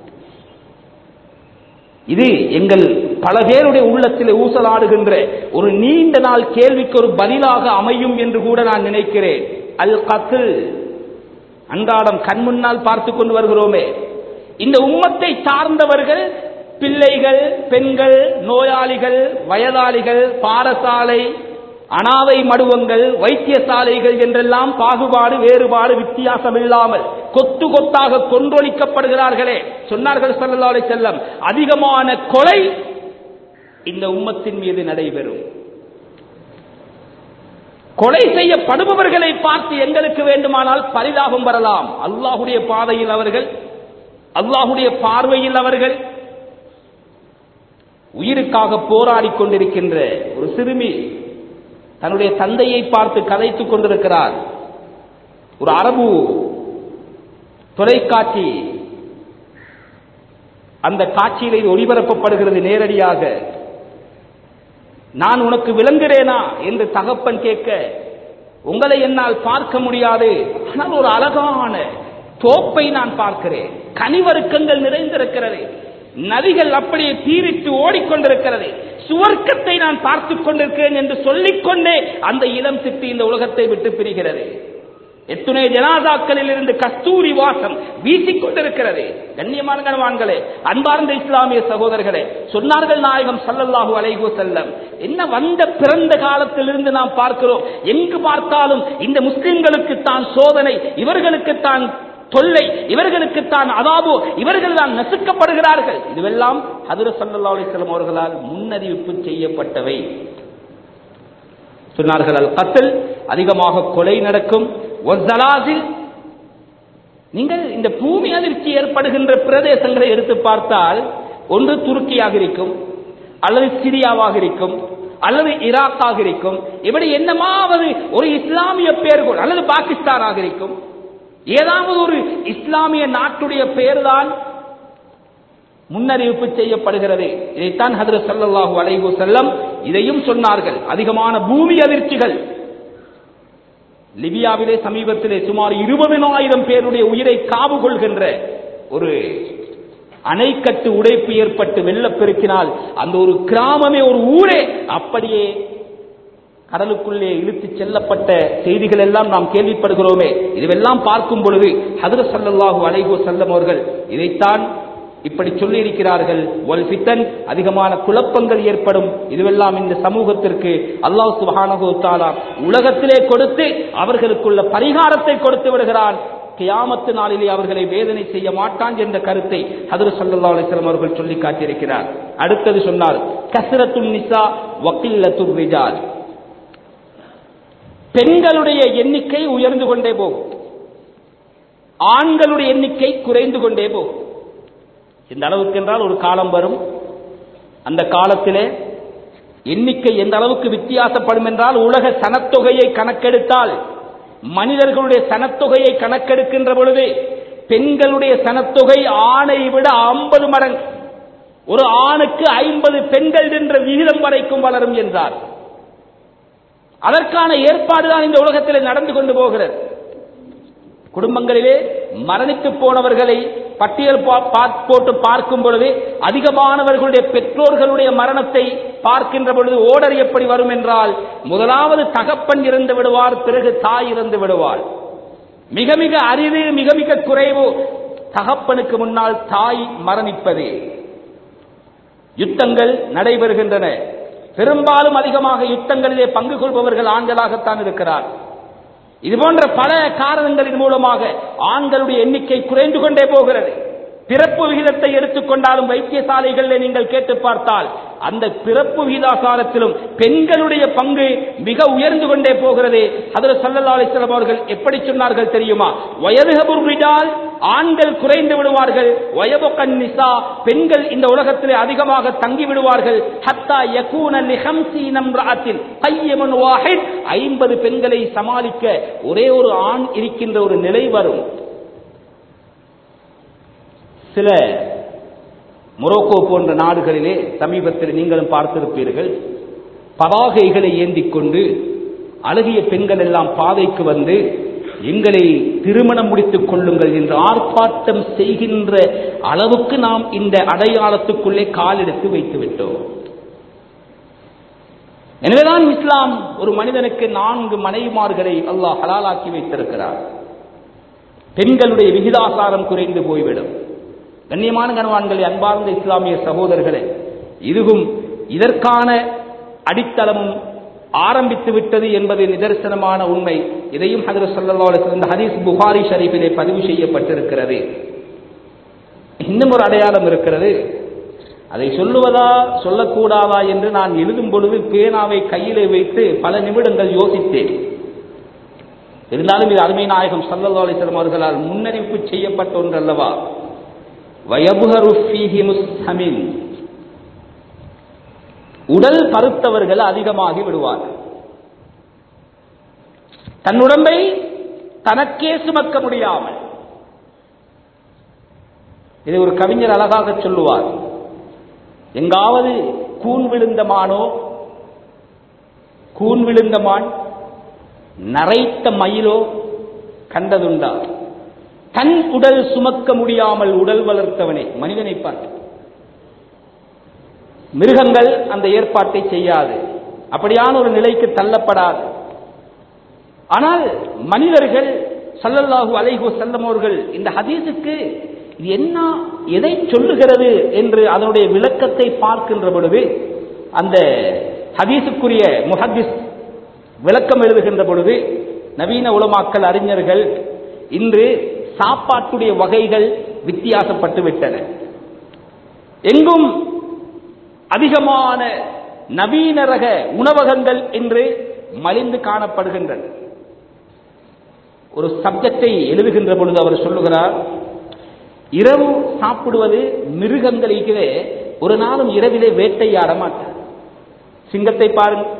S1: இது எங்கள் பல பேருடைய உள்ளத்தில் ஊசலாடுகின்ற ஒரு நீண்ட நாள் கேள்விக்கு ஒரு பதிலாக அமையும் என்று கூட நான் நினைக்கிறேன் அல் கத்தில் அன்றாடம் கண் முன்னால் பார்த்து கொண்டு வருகிறோமே இந்த உம்மத்தை சார்ந்தவர்கள் பிள்ளைகள் பெண்கள் நோயாளிகள் வயதாளிகள் பாடசாலை அனாதை மடுவங்கள் வைத்தியசாலைகள் என்றெல்லாம் பாகுபாடு வேறுபாடு வித்தியாசம் இல்லாமல் கொத்து கொத்தாக கொன்றொழிக்கப்படுகிறார்களே சொன்னார்கள் ஸல்லல்லாஹு அலைஹி செல்லம் அதிகமான கொலை இந்த உம்மத்தின் மீது நடைபெறும் கொலை செய்யப்படுபவர்களை பார்த்து எங்களுக்கு வேண்டுமானால் பரிதாபம் வரலாம் அல்லாஹுடைய பாதையில் அவர்கள் அல்லாஹுடைய பார்வையில் அவர்கள் உயிருக்காக போராடிக் கொண்டிருக்கின்ற ஒரு சிறுமி தன்னுடைய தந்தையை பார்த்து கதைத்துக் கொண்டிருக்கிறார் ஒரு அரபு தொலைக்காட்சி அந்த காட்சியில் இது ஒளிபரப்பப்படுகிறது நேரடியாக நான் உனக்கு விளங்குகிறேனா என்று தகப்பன் கேட்க உங்களை என்னால் பார்க்க முடியாது ஆனால் ஒரு அழகான தோப்பை நான் பார்க்கிறேன் கனிவருக்கங்கள் நிறைந்திருக்கிறது நதிகள் அப்படியே தீரிட்டு ஓடிக்கொண்டிருக்கிறது சுவர்க்கத்தை நான் பார்த்துக் கொண்டிருக்கிறேன் என்று சொல்லிக்கொண்டே அந்த இளம் சிட்டு இந்த உலகத்தை விட்டு பிரிகிறது எத்துணை ஜனாதாக்களில் இருந்து கஸ்தூரி வாசம் வீசிக் கொண்டிருக்கிறது கண்ணியமான கணவான்களே அன்பார்ந்த இஸ்லாமிய சகோதரர்களே சொன்னார்கள் நாயகம் ஸல்லல்லாஹு அலைஹி வஸல்லம் என்ன வந்த பிறந்த காலத்திலிருந்து நாம் பார்க்கிறோம் எங்கு பார்த்தாலும் இந்த முஸ்லிம்களுக்கு தான் சோதனை இவர்களுக்கு தான் தொல்லை இவர்களுக்கு தான் அதாபோ இவர்கள் தான் நசுக்கப்படுகிறார்கள் இதுவெல்லாம் ஹதர சல்லல்லாஹு அலைஹி வஸல்லம் அவர்களால் முன்னறிவிப்பு செய்யப்பட்டவை சொன்னார்கள் அல் கத்தல் அதிகமாக கொலை நடக்கும் ஒஸ்ஸலாசில் நீங்கள் இந்த பூமி அதிர்ச்சி ஏற்படுகின்ற பிரதேசங்களை எடுத்து பார்த்தால் ஒன்று துருக்கியாக இருக்கும் அல்லது சிரியாவாக இருக்கும் அல்லது ஈராக்காக இருக்கும் இப்படி என்னமாவது ஒரு இஸ்லாமிய பெயர்கள் அல்லது பாகிஸ்தானாக இருக்கும் ஏதாவது ஒரு இஸ்லாமிய நாட்டுடைய பெயர்தான் முன்னறிவிப்பு செய்யப்படுகிறது இதைத்தான் ஹதரத் ஸல்லல்லாஹு அலைஹி வஸல்லம் இதையும் சொன்னார்கள் அதிகமான பூமி அதிர்ச்சிகள் லிபியாவிலே சமீபத்திலே சுமார் இருபதினாயிரம் பேருடைய உயிரை காவு கொள்கின்ற ஒரு அணைக்கட்டு உடைப்பு ஏற்பட்டு வெள்ளப்பெருக்கினால் அந்த ஒரு கிராமமே ஒரு ஊரே அப்படியே கடலுக்குள்ளே இழுத்து செல்லப்பட்ட செய்திகள் எல்லாம் நாம் கேள்விப்படுகிறோமே இதுவெல்லாம் பார்க்கும் பொழுது ஹதர சல்லல்லாஹு அலைஹி வஸல்லம் அவர்கள் இதைத்தான் இப்படி சொல்லி இருக்கிறார்கள் ஒல் ஃபித்தன் அதிகமான குழப்பங்கள் ஏற்படும் இதுவெல்லாம் இந்த சமூகத்திற்கு அல்லாஹ் சுப்ஹானஹு வ தஆலா உலகத்திலே கொடுத்து அவர்களுக்குள்ள பரிகாரத்தை கொடுத்து விடுகிறான் கியாமத்து நாளிலே அவர்களை வேதனை செய்ய மாட்டான் என்ற கருத்தை ஹதர் ஸல்லல்லாஹு அலைஹி வஸல்லம் அவர்கள் சொல்லி காட்டியிருக்கிறார் அடுத்தது சொன்னார் கஸ்ரத்துன் நிசா வகில்லத்துர் ரிஜால் பெண்களுடைய எண்ணிக்கை உயர்ந்து கொண்டே போகும் ஆண்களுடைய எண்ணிக்கை குறைந்து கொண்டே போகும் இந்த அளவுக்கு என்றால் ஒரு காலம் வரும் அந்த காலத்திலே எண்ணிக்கை எந்த அளவுக்கு வித்தியாசப்படும் என்றால் உலக சனத்தொகையை கணக்கெடுத்தால் மனிதர்களுடைய சனத்தொகையை கணக்கெடுக்கின்ற பொழுது பெண்களுடைய சனத்தொகை ஆணை விட ஐம்பது மடங்கு ஒரு ஆணுக்கு ஐம்பது பெண்கள் என்ற விகிதம் வரைக்கும் வளரும் என்றார் அதற்கான ஏற்பாடுதான் இந்த உலகத்தில் நடந்து கொண்டு போகிறது குடும்பங்களிலே மரணித்து போனவர்களை பட்டியல் பா- பா- போட்டு பார்க்கும் பொழுது அதிகமானவர்களுடைய பெற்றோர்களுடைய மரணத்தை பார்க்கின்ற பொழுது ஓடர் எப்படி வரும் என்றால் முதலாவது தகப்பன் இறந்து விடுவார் பிறகு தாய் இறந்து விடுவார் மிக மிக அரிது மிக மிக குறைவு தகப்பனுக்கு முன்னால் தாய் மரணிப்பது யுத்தங்கள் நடைபெறுகின்றன பெரும்பாலும் அதிகமாக யுத்தங்களிலே பங்கு கொள்பவர்கள் ஆண்களாகத்தான் இருக்கிறார் இது போன்ற பல காரணங்களின் மூலமாக ஆண்களுடைய எண்ணிக்கை குறைந்து கொண்டே போகிறது பிறப்பு விகிதத்தை எடுத்துக்கொண்டாலும் வைத்தியசாலைகளில் நீங்கள் கேட்டு பார்த்தால் அந்த பிறப்பு விகிதாசாரத்திலும் பெண்களுடைய பங்கு மிக உயர்ந்து கொண்டே போகிறது அதில் சல்லல்லா அலிஸ்லாம் அவர்கள் எப்படி சொன்னார்கள் தெரியுமா வயதுகபுரிடால் ஆண்கள் குறைந்து விடுவார்கள் வயபுகன் நிசா பெண்கள் இந்த உலகத்திலே அதிகமாக தங்கி விடுவார்கள் ஹத்தா யகூன லிஹம்சீனம் ரஅத்தின் கையமன் வாஹித் ஐம்பது பெண்களை சமாளிக்க ஒரே ஒரு ஆண் இருக்கின்ற ஒரு நிலை வரும் சில மொரோக்கோ போன்ற நாடுகளிலே சமீபத்தில் நீங்களும் பார்த்திருப்பீர்கள் பதாகைகளை ஏந்திக் கொண்டு அழகிய பெண்கள் எல்லாம் பாதைக்கு வந்து எங்களை திருமணம் முடித்துக் கொள்ளுங்கள் என்று ஆர்ப்பாட்டம் செய்கின்ற அளவுக்கு நாம் இந்த அடையாளத்துக்குள்ளே காலெடுத்து வைத்து விட்டோம் எனவேதான் இஸ்லாம் ஒரு மனிதனுக்கு நான்கு மனைவிமார்களை அல்லாஹ் ஹலாலாக்கி வைத்திருக்கிறார் பெண்களுடைய விகிதாசாரம் குறைந்து போய்விடும் கண்ணியமான கனவான்களை அன்பார்ந்த இஸ்லாமிய சகோதரர்களே இதுவும் இதற்கான அடித்தளமும் ஆரம்பித்து விட்டது என்பது நிதர்சனமான உண்மை இதையும் ஹதரத் ஸல்லல்லாஹு அலைஹி வஸல்லம் இந்த ஹதீஸ் புகாரி ஷரீஃபிலே பதிவு செய்யப்பட்டிருக்கிறது இன்னும் ஒரு அடையாளம் இருக்கிறது அதை சொல்லுவதா சொல்லக்கூடாதா என்று நான் எழுதும் பொழுது பேனாவை கையிலே வைத்து பல நிமிடங்கள் யோசித்தேன் இருந்தாலும் இது அருமை நாயகம் சல்லல்லா அலிஸ்லாம் அவர்களால் முன்னறிவிப்பு செய்யப்பட்ட ஒன்று அல்லவா வயபுகரு ஃபீஹி முஸ்ஹமின் உடல் பருத்தவர்கள் அதிகமாகி விடுவார்கள் தன் உடம்பை தனக்கே சுமக்க முடியாமல் இதை ஒரு கவிஞர் அழகாக சொல்லுவார் எங்காவது கூன் விழுந்த மானோ கூன் விழுந்த மான் நரைத்த மயிலோ கண்டதுண்டா தன் உடல் சுமக்க முடியாமல் உடல் வளர்த்தவனே மனிதனை பார்த்து மிருகங்கள் அந்த ஏற்பாட்டை செய்யாது அப்படியான ஒரு நிலைக்கு தள்ளப்படாது ஆனால் மனிதர்கள் சல்லல்லாஹு அலைஹு செல்லம் அவர்கள் இந்த ஹதீஸுக்கு இது என்ன எதை சொல்லுகிறது என்று அதனுடைய விளக்கத்தை பார்க்கின்ற பொழுது அந்த ஹதீஸுக்குரிய முஹத்திஸ் விளக்கம் எழுதுகின்ற பொழுது நவீன உலமாக்கல் அறிஞர்கள் இன்று சாப்பாட்டுடைய வகைகள் வித்தியாசப்பட்டு விட்டன எங்கும் அதிகமான நவீன ரக உணவகங்கள் இன்று மலிந்து காணப்படுகின்றன ஒரு சப்ஜெக்டை எழுதுகின்ற பொழுது அவர் சொல்லுகிறார் இரவு சாப்பிடுவது மிருகங்களுக்கே ஒரு நாளும் இரவிலே வேட்டையாட மாட்டார் சிங்கத்தை பாருங்கள்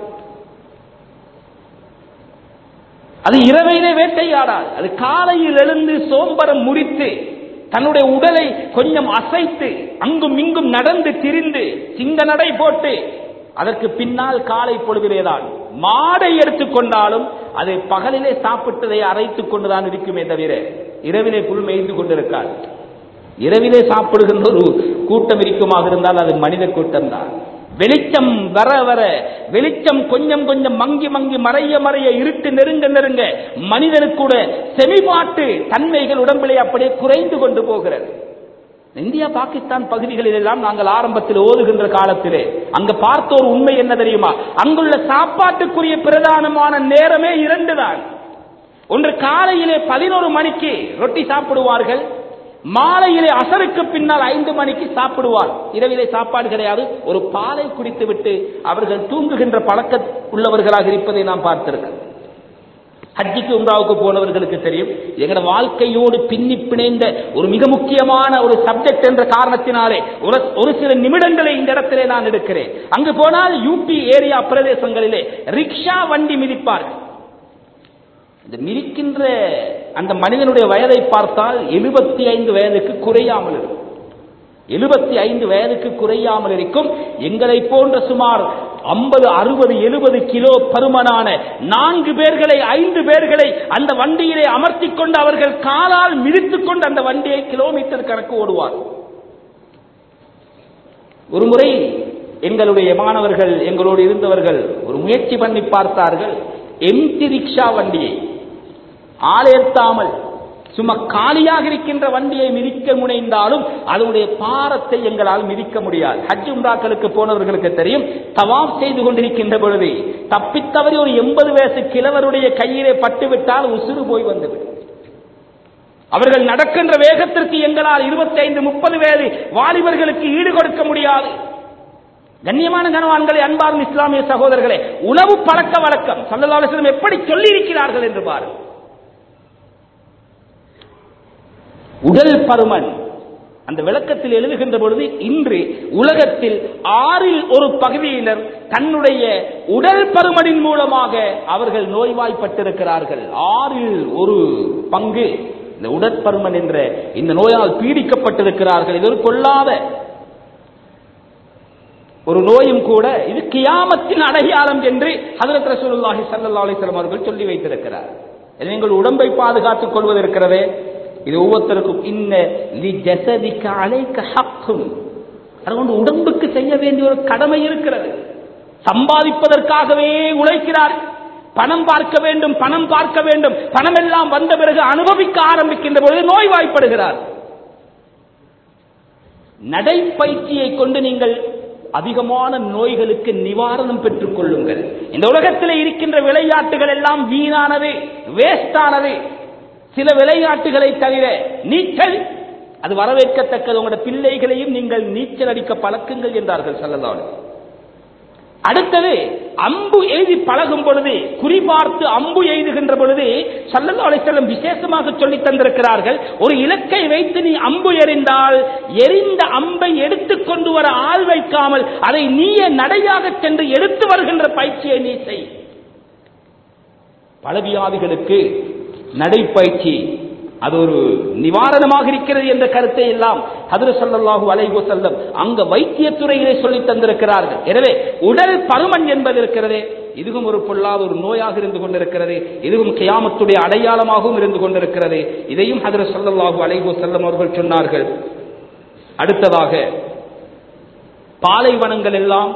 S1: அது இரவையிலே வேட்டையாடாது அது காலையில் எழுந்து சோம்பரம் முறித்து தன்னுடைய உடலை கொஞ்சம் அசைத்து அங்கும் இங்கும் நடந்து திரிந்து சிங்க நடை போட்டு அதற்கு பின்னால் காலை பொழுதிலேதான் மாடை எடுத்துக்கொண்டாலும் அது பகலிலே சாப்பிட்டதை அரைத்துக் கொண்டுதான் இருக்குமே தவிர இரவிலே புல் மேய்ந்து கொண்டிருக்காது இரவிலே சாப்பிடுகின்ற ஒரு கூட்டம் இருக்குமாக இருந்தால் அது மனித கூட்டம் தான் வெளிச்சம் வர வர வெளிச்சம் கொஞ்சம் கொஞ்சம் மங்கி மங்கி மறைய மறைய இருட்டு நெருங்க நெருங்க மனிதனுக்கூட செமிபாட்டு தன்மைகள் உடம்பிலே அப்படியே குறைந்து கொண்டு போகிறது இந்தியா பாகிஸ்தான் பகுதிகளில் எல்லாம் நாங்கள் ஆரம்பத்தில் ஓதுகின்ற காலத்திலே அங்க பார்த்த ஒரு உண்மை என்ன தெரியுமா அங்குள்ள சாப்பாட்டுக்குரிய பிரதானமான நேரமே இரண்டு தான் ஒன்று காலையிலே பதினோரு மணிக்கு ரொட்டி சாப்பிடுவார்கள் மாலையிலே அசருக்கு பின்னால் ஐந்து மணிக்கு சாப்பிடுவார் இரவிலே சாப்பாடு கிடையாது ஒரு பாலை குடித்து விட்டு அவர்கள் தூங்குகின்ற பழக்க உள்ளவர்களாக இருப்பதை நாம் பார்த்திருக்கோம் ஹஜ்ஜிக்கு உம்ராவுக்கு போனவர்களுக்கு தெரியும் எங்களோட வாழ்க்கையோடு பின்னி பிணைந்த ஒரு மிக முக்கியமான ஒரு சப்ஜெக்ட் என்ற காரணத்தினாலே ஒரு ஒரு சில நிமிடங்களை இந்த இடத்திலே நான் எடுக்கிறேன் அங்கு போனால் யூபி ஏரியா பிரதேசங்களிலே ரிக்ஷா வண்டி மிதிப்பார்கள் இந்த மிதிக்கின்ற அந்த மனிதனுடைய வயதை பார்த்தால் எழுபத்தி ஐந்து வயதுக்கு குறையாமல் இருக்கும் எழுபத்தி ஐந்து வயதுக்கு குறையாமல் இருக்கும் எங்களை போன்ற சுமார் ஐம்பது அறுபது எழுபது கிலோ பருமனான நான்கு பேர்களை ஐந்து பேர்களை அந்த வண்டியிலே அமர்த்திக் கொண்டு அவர்கள் காலால் மிதித்துக் கொண்டு அந்த வண்டியை கிலோமீட்டர் கணக்கு ஓடுவார் ஒரு முறை எங்களுடைய மாணவர்கள் எங்களோடு இருந்தவர்கள் ஒரு முயற்சி பண்ணி பார்த்தார்கள் எம்டி ரிக்ஷா வண்டியை ஆளேற்றாமல் சும்மா காலியாக இருக்கின்ற வண்டியை மிதிக்க முனைந்தாலும் அதனுடைய பாரத்தை எங்களால் மிதிக்க முடியாது ஹஜ் உம்ராக்களுக்கு போனவர்களுக்கு தெரியும் தவாப் செய்து கொண்டிருக்கின்ற பொழுது தப்பித்தவறி ஒரு எண்பது வயசு கிழவருடைய கையிலே பட்டுவிட்டால் உசுறு போய் வந்துவிடும் அவர்கள் நடக்கின்ற வேகத்திற்கு எங்களால் இருபத்தைந்து முப்பது வயது வாலிபர்களுக்கு ஈடு கொடுக்க முடியாது கண்ணியமான கனவான்களே அன்பார்ந்த இஸ்லாமிய சகோதரர்களே உணவு பழக்க வழக்கம் சல்லல்லாஹு எப்படி சொல்லி இருக்கிறார்கள் என்று பாருங்கள் உடல் பருமன் அந்த விளக்கத்தில் எழுதுகின்ற பொழுது இன்று உலகத்தில் ஆறில் ஒரு பகுதியினர் தன்னுடைய உடல் பருமனின் மூலமாக அவர்கள் நோய்வாய்ப்பட்டிருக்கிறார்கள் ஆறில் ஒரு பங்கு இந்த உடற்பருமன் என்ற இந்த நோயால் பீடிக்கப்பட்டிருக்கிறார்கள் இது ஒரு கொள்ளாத ஒரு நோயும் கூட இது கியாமத்தின் அடையாளம் என்று ஹதரத் ரசூலுல்லாஹி ஸல்லல்லாஹு அலைஹி வஸல்லம் அவர்கள் சொல்லி வைத்திருக்கிறார் நீங்கள் உடம்பை பாதுகாத்துக் கொள்வது இருக்கிறதே இது ஒவ்வொருத்தருக்கும் இன்ன லி ஜசதிக்க அலைக்க ஹக்கும் அதுകൊണ്ട് உடம்புக்கு செய்ய வேண்டிய ஒரு கடமை இருக்கிறது சம்பாதிப்பதற்காகவே உழைக்கிறார் பணம் பார்க்க வேண்டும் பணம் பார்க்க வேண்டும் பணம் எல்லாம் வந்த பிறகு அனுபவிக்க ஆரம்பிக்கின்ற பொழுது நோய்வாய்ப்படுகிறார் நடைப்பயிற்சியை கொண்டு நீங்கள் அதிகமான நோய்களுக்கு நிவாரணம் பெற்றுக் கொள்ளுங்கள் இந்த உலகத்தில் இருக்கின்ற விளையாட்டுகள் எல்லாம் வீணானது வேஸ்டானது சில விளையாட்டுகளை தவிர நீச்சல் அது வரவேற்கத்தக்கது உங்களுடைய பிள்ளைகளையும் நீங்கள் நீச்சல் அடிக்க பழக்குங்கள் என்றார்கள் சொல்லலாம் அடுத்தது அம்பு எய்தி பழகும் பொழுது குறிபார்த்து அம்பு எய்துகின்ற பொழுது சல்லல்லா அலிசல்லம் விசேஷமாக சொல்லி தந்திருக்கிறார்கள் ஒரு இலக்கை வைத்து நீ அம்பு எறிந்தால் எரிந்த அம்பை எடுத்துக் கொண்டு வர ஆள் வைக்காமல் அதை நீயே நடையாக சென்று எடுத்து வருகின்ற பயிற்சியை நீ செய் பலவியாதிகளுக்கு நடைப்பயிற்சி அது ஒரு நிவாரணமாக இருக்கிறது என்ற கருத்தை எல்லாம் ஹதர சல்லாஹூ அலைஹு செல்லம் அங்க வைத்தியத்துறையிலே சொல்லி தந்திருக்கிறார்கள் எனவே உடல் பருமன் என்பது இருக்கிறதே இதுவும் ஒரு பொல்லாத ஒரு நோயாக இருந்து கொண்டிருக்கிறது இதுவும் கியாமத்துடைய அடையாளமாகவும் இருந்து கொண்டிருக்கிறது இதையும் ஹதர சல்லாஹூ அலைஹு செல்லம் அவர்கள் சொன்னார்கள் அடுத்ததாக பாலைவனங்கள் எல்லாம்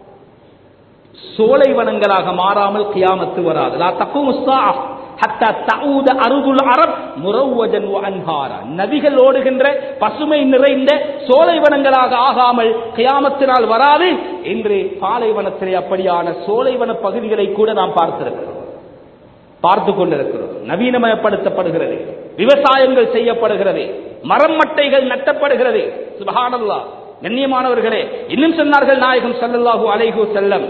S1: சோலைவனங்களாக மாறாமல் கியாமத்து வராது லா தக்கும் ஹத்தா தவுத அருகுல் அரப் முரவஜன் அன்ஹாரா நதிகள் ஓடுகின்ற பசுமை நிறைந்த சோலைவனங்களாக ஆகாமல் கியாமத்தினால் வராது என்று பாலைவனத்திலே அப்படியான சோலைவன பகுதிகளை கூட நாம் பார்த்திருக்கிறோம் பார்த்து கொண்டிருக்கிறோம் நவீனமயப்படுத்தப்படுகிறது விவசாயங்கள் செய்யப்படுகிறது மரம் மட்டைகள் நட்டப்படுகிறது சுபஹானல்லா கண்ணியமானவர்களே இன்னும் சொன்னார்கள் நாயகம் சல்லல்லாஹு அலைஹு செல்லம்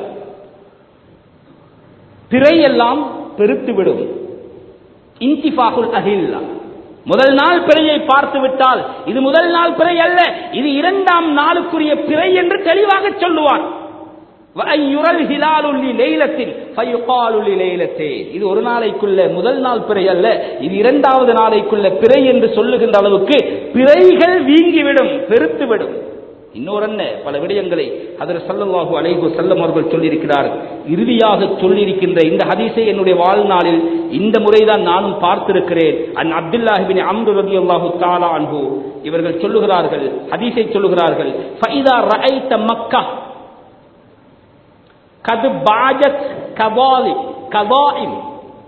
S1: பிறையெல்லாம் பெருத்துவிடும் இன்திஃபாகுல் அஹில்லா முதல் நாள் பிறையை பார்த்து விட்டால் இது முதல் நாள் பிறை அல்ல இது இரண்டாம் நாளுக்குரிய பிறை என்று தெளிவாக சொல்லுவான் இது ஒரு நாளைக்குள்ள முதல் நாள் பிறை அல்ல இது இரண்டாவது நாளைக்குள்ள பிறை என்று சொல்லுகின்ற அளவுக்கு பிறைகள் வீங்கிவிடும் பெருத்துவிடும் இன்னொரு என்ன பல விடயங்களை அதில் சல்லல்லாஹு அலைஹு செல்லம் அவர்கள் சொல்லியிருக்கிறார் இறுதியாக சொல்லியிருக்கின்ற இந்த ஹதீஸை என்னுடைய வாழ்நாளில் இந்த முறைதான் நானும் பார்த்திருக்கிறேன் அன் அப்துல்லாஹிபின் அம்ரு ரதி அல்லாஹு தாலா அன்பு இவர்கள் சொல்லுகிறார்கள் ஹதீஸை சொல்லுகிறார்கள் ஃபைதா ரஐத மக்கா கது பாஜத் கபாலி கபாயிம்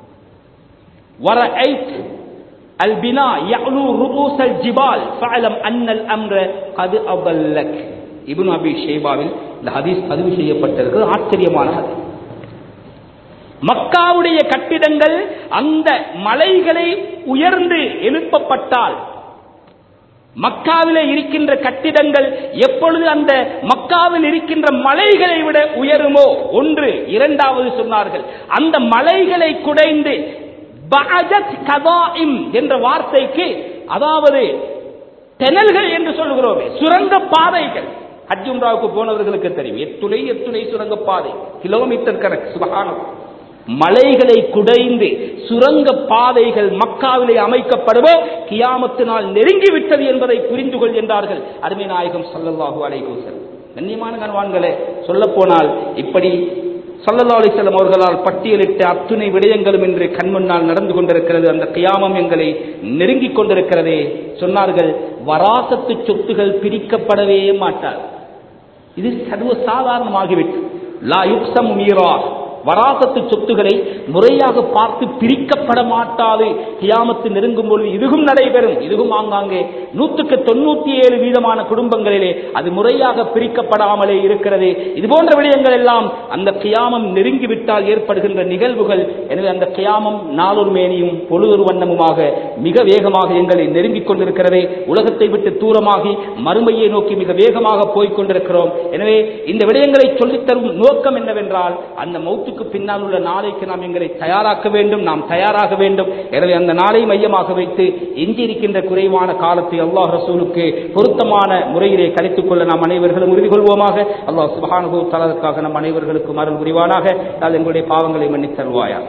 S1: ورأيت البناء يعلو رؤوس الجبال فاعلم أن الأمر قد أضلك இப்னு அபி ஷேபாவில் இந்த ஹதீஸ் பதிவு செய்யப்பட்டிருக்கு ஆச்சரியமான ஹதீஸ் மக்காவுடைய கட்டிடங்கள் அந்த மலைகளை உயர்ந்து எழுப்பப்பட்டால் மக்காவிலே இருக்கின்ற கட்டிடங்கள் எப்பொழுது அந்த மக்காவில் இருக்கின்ற மலைகளை விட உயருமோ ஒன்று இரண்டாவது சொன்னார்கள் அந்த மலைகளை குடைந்து பஅஜத் கதாஇம் என்ற வார்த்தைக்கு அதாவது தெனல்கள் என்று சொல்கிறோமே சுரங்க பாதைகள் ஹஜ்ஜும்ராவுக்கு போனவர்களுக்கு தெரியும் எத்துணை எத்துணை சுரங்க பாதை கிலோமீட்டர் கணக்கு சுபகானம் மலைகளை குடைந்து சுரங்க பாதைகள் மக்காவிலே அமைக்கப்படுவோ கியாமத்தினால் நெருங்கி விட்டது என்பதை புரிந்து கொள்கின்றார்கள் அருமை நாயகம் சல்லல்லாஹு அலைஹி வஸல்லம் கண்ணியமான கண்வான்களே சொல்ல போனால் இப்படி சல்லல்லா அலிசல்லம் அவர்களால் பட்டியலிட்ட அத்துணை விடயங்களும் இன்று கண்முன்னால் நடந்து கொண்டிருக்கிறது அந்த கியாமம் எங்களை நெருங்கிக் கொண்டிருக்கிறதே சொன்னார்கள் வராசத்து சொத்துகள் பிரிக்கப்படவே மாட்டார் இது சர்வ சாதாரணமாகிவிட்டு லா யுக்சம் மீரா வராசத்து சொத்துக்களை முறையாக பார்த்து பிரிக்கப்பட மாட்டாது கியாமத்து நெருங்கும் பொழுது இதுவும் நடைபெறும் இதுவும் ஆங்காங்கே நூற்றுக்கு தொண்ணூத்தி ஏழு வீதமான குடும்பங்களிலே அது முறையாக பிரிக்கப்படாமலே இருக்கிறது இது போன்ற விடயங்கள் எல்லாம் அந்த கியாமம் நெருங்கிவிட்டால் ஏற்படுகின்ற நிகழ்வுகள் எனவே அந்த கியாமம் நாளொரு மேனியும் பொழுதொரு வண்ணமுமாக மிக வேகமாக எங்களை நெருங்கிக் கொண்டிருக்கிறது உலகத்தை விட்டு தூரமாகி மறுமையை நோக்கி மிக வேகமாக போய்க் கொண்டிருக்கிறோம் எனவே இந்த விடயங்களை சொல்லித்தரும் நோக்கம் என்னவென்றால் அந்த மௌத்துக்கு பின்னால் உள்ள நாளைக்கு நாம் எங்களை தயாராக்க வேண்டும் நாம் தயாராக வேண்டும் எனவே அந்த நாளை மையமாக வைத்து எஞ்சி இருக்கின்ற குறைவான காலத்தை அல்லாஹ் ரசூலுக்கு பொருத்தமான முறையிலே கழித்துக் கொள்ள நாம் அனைவர்களும் உறுதி கொள்வோமாக அல்லாஹ் சுபஹானுகு தலதற்காக நம் அனைவர்களுக்கும் அருள் புரிவானாக அது எங்களுடைய பாவங்களை மன்னித் தருவாயா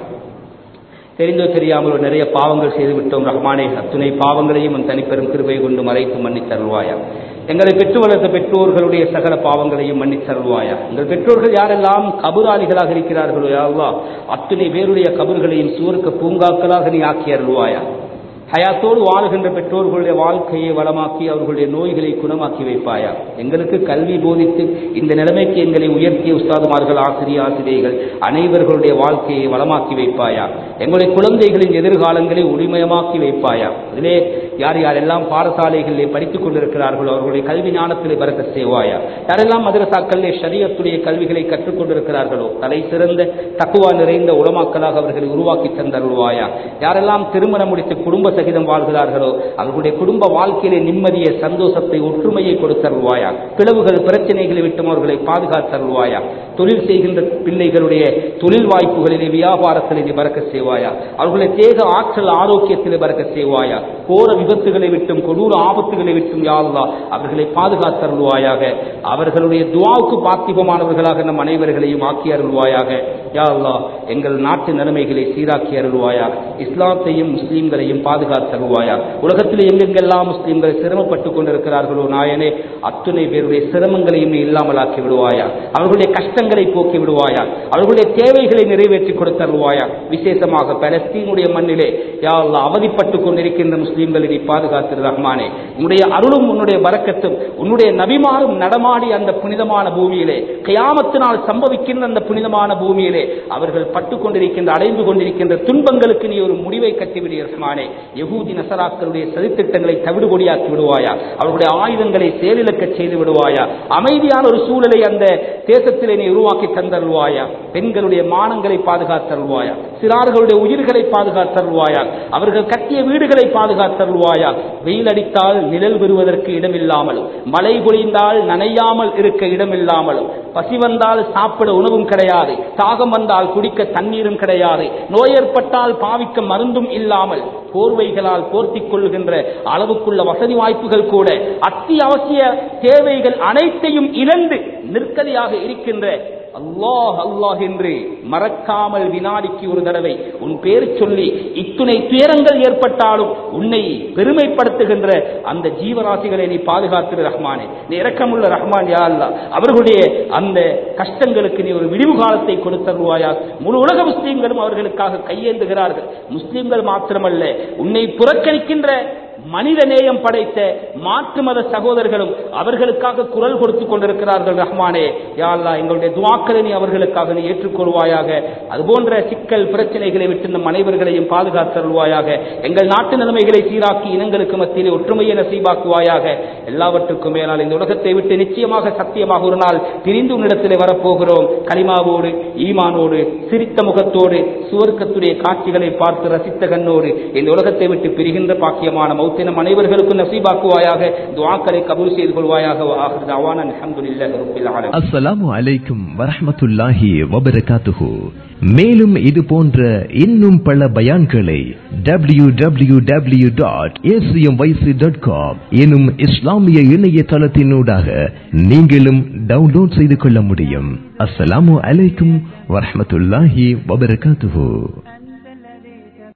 S1: தெரிந்தோ தெரியாமலோ நிறைய பாவங்கள் செய்து விட்டோம் ரஹ்மானே அத்துணை பாவங்களையும் உன் தனிப்பெரும் கிருபை கொண்டு மறைத்து மன்னித் தருவாயா எங்களை பெற்று வளர்த்த பெற்றோர்களுடைய சகல பாவங்களையும் மன்னித் தருவாயா எங்கள் பெற்றோர்கள் யாரெல்லாம் கபுராளிகளாக இருக்கிறார்களோ யாவா அத்துணை பேருடைய கபர்களையும் சூருக்கு பூங்காக்களாக நீ ஆக்கி அருள்வாயா ஹயாத்தோடு வாழ்கின்ற பெற்றோர்களுடைய வாழ்க்கையை வளமாக்கி அவர்களுடைய நோய்களை குணமாக்கி வைப்பாயா எங்களுக்கு கல்வி போதித்து இந்த நிலைமைக்கு எங்களை உயர்த்திய உஸ்தாதுமார்கள் ஆசிரிய ஆசிரியர்கள் அனைவர்களுடைய வாழ்க்கையை வளமாக்கி வைப்பாயா எங்களுடைய குழந்தைகளின் எதிர்காலங்களை ஒளிமயமாக்கி வைப்பாயா இதிலே யார் யாரெல்லாம் பாடசாலைகளிலே படித்துக் கொண்டிருக்கிறார்களோ அவர்களுடைய கல்வி ஞானத்திலே பறக்க செய்வாயா யாரெல்லாம் மதரசாக்களிலே ஷரியத்துடைய கல்விகளை கற்றுக் கொண்டிருக்கிறார்களோ தலை சிறந்த தக்குவா நிறைந்த உலமாக்களாக அவர்களை உருவாக்கி தந்தருள்வாயா யாரெல்லாம் திருமணம் முடித்து குடும்ப சகிதம் வாழ்கிறார்களோ அவர்களுடைய குடும்ப வாழ்க்கையிலே நிம்மதியை சந்தோஷத்தை ஒற்றுமையை கொடுத்தருள்வாயா பிளவுகள் பிரச்சனைகளை விட்டும் அவர்களை பாதுகாத்தருள்வாயா தொழில் செய்கின்ற பிள்ளைகளுடைய தொழில் வாய்ப்புகளிலே வியாபாரத்திலே பறக்க செய்வாயா அவர்களுடைய தேக ஆற்றல் ஆரோக்கியத்திலே பறக்க செய்வாயா கோர விபத்துகளை விட்டும் கொடூர ஆபத்துகளை விட்டும் யாருலா அவர்களை பாதுகாத்தருள்வாயாக அவர்களுடைய துவாவுக்கு பார்த்திபமானவர்களாக நம் அனைவர்களையும் ஆக்கி அருள்வாயாக யாருலா எங்கள் நாட்டு நிலைமைகளை சீராக்கி அருள்வாயா இஸ்லாத்தையும் முஸ்லீம்களையும் பாதுகாத்தருள்வாயா உலகத்தில் எங்கெங்கெல்லாம் முஸ்லீம்கள் சிரமப்பட்டுக் கொண்டிருக்கிறார்களோ நாயனே அத்துணை பேருடைய சிரமங்களையும் நீ இல்லாமலாக்கி விடுவாயா அவர்களுடைய கஷ்டங்களை போக்கி விடுவாயா அவர்களுடைய தேவைகளை நிறைவேற்றி கொடுத்தருள்வாயா விசேஷமாக பலஸ்தீனுடைய மண்ணிலே யாழ்லா அவதிப்பட்டுக் கொண்டிருக்கின்ற முஸ்லீம்களை நீ பாதுகாத்திரு ரஹ்மானே உன்னுடைய அருளும் உன்னுடைய வரக்கத்தும் உன்னுடைய நபிமாரும் நடமாடி அந்த புனிதமான பூமியிலே கியாமத்தினால் சம்பவிக்கின்ற அந்த புனிதமான பூமியிலே அவர்கள் பட்டுக் கொண்டிருக்கின்ற அடைந்து கொண்டிருக்கின்ற துன்பங்களுக்கு நீ ஒரு முடிவை கட்டிவிடு ரஹ்மானே யகூதி நசராக்களுடைய சதித்திட்டங்களை தவிடுபொடியாக்கி விடுவாயா அவர்களுடைய ஆயுதங்களை செயலிழக்க செய்து விடுவாயா அமைதியான ஒரு சூழலை அந்த தேசத்திலே நீ உருவாக்கி தந்தருள்வாயா பெண்களுடைய மானங்களை பாதுகாத்தருள்வாயா சிறார்களுடைய உயிர்களை பாதுகாத்தருள்வாயா அவர்கள் கட்டிய வீடுகளை பாதுகாத்தருள்வாயா வெயில் அடித்தால் நிழல் பெறுவதற்கு இடமில்லாமலும் மழை பொழிந்தால் நனையாமல் இருக்க இடமில்லாமலும் பசி வந்தால் சாப்பிட உணவும் கிடையாது தாகம் வந்தால் குடிக்க தண்ணீரும் கிடையாது நோய் ஏற்பட்டால் பாவிக்க மருந்தும் இல்லாமல் போர்வைகளால் போர்த்திக் கொள்கின்ற அளவுக்குள்ள வசதி வாய்ப்புகள் கூட அத்தியாவசிய தேவைகள் அனைத்தையும் இழந்து நிற்கதியாக இருக்கின்ற அல்லாஹ் அல்லாஹ் என்று மறக்காமல் வினாடிக்கு ஒரு தடவை உன் பேர் சொல்லி இத்துணை துயரங்கள் ஏற்பட்டாலும் உன்னை பெருமைப்படுத்துகின்ற அந்த ஜீவராசிகளை நீ பாதுகாத்திரு ரஹ்மானே நீ இரக்கமுள்ள ரஹ்மான் யா அல்லா அவர்களுடைய அந்த கஷ்டங்களுக்கு நீ ஒரு விடிவு காலத்தை கொடுத்தருவாயா முழு உலக முஸ்லீம்களும் அவர்களுக்காக கையேந்துகிறார்கள் முஸ்லீம்கள் மாத்திரமல்ல உன்னை புறக்கணிக்கின்ற மனித நேயம் படைத்த மாற்று மத சகோதரர்களும் அவர்களுக்காக குரல் கொடுத்துக் கொண்டிருக்கிறார்கள் ரஹ்மானே யாழ்லா எங்களுடைய துவாக்களை நீ அவர்களுக்காக நீ ஏற்றுக்கொள்வாயாக அதுபோன்ற சிக்கல் பிரச்சனைகளை விட்டு நம் அனைவர்களையும் பாதுகாத்தருள்வாயாக எங்கள் நாட்டு நிலைமைகளை சீராக்கி இனங்களுக்கு மத்தியிலே ஒற்றுமையை நசீபாக்குவாயாக எல்லாவற்றுக்கும் மேலால் இந்த உலகத்தை விட்டு நிச்சயமாக சத்தியமாக ஒரு நாள் பிரிந்து உன்னிடத்திலே வரப்போகிறோம் கலிமாவோடு ஈமானோடு சிரித்த முகத்தோடு சுவர்க்கத்துடைய காட்சிகளை பார்த்து ரசித்த கண்ணோடு இந்த உலகத்தை விட்டு பிரிகின்ற பாக்கியமான மௌத்தினம் அனைவர்களுக்கும் நசீபாக்குவாயாக துவாக்களை கபூல் செய்து கொள்வாயாக ஆஹிர் தவானா அல்ஹம்துலில்லாஹி ரப்பில் ஆலமீன்
S2: அஸ்ஸலாமு அலைக்கும் வரஹ்மத்துல்லாஹி வபரகாத்துஹு மேலும் இது போன்ற இன்னும் பல பயான்களை W W W dot dot com எனும் இஸ்லாமிய இணையதளத்தினூடாக நீங்களும் டவுன்லோட் செய்து கொள்ள முடியும் அஸ்ஸலாமு அலைக்கும் வரஹ்மத்துல்லாஹி வபரகாத்துஹு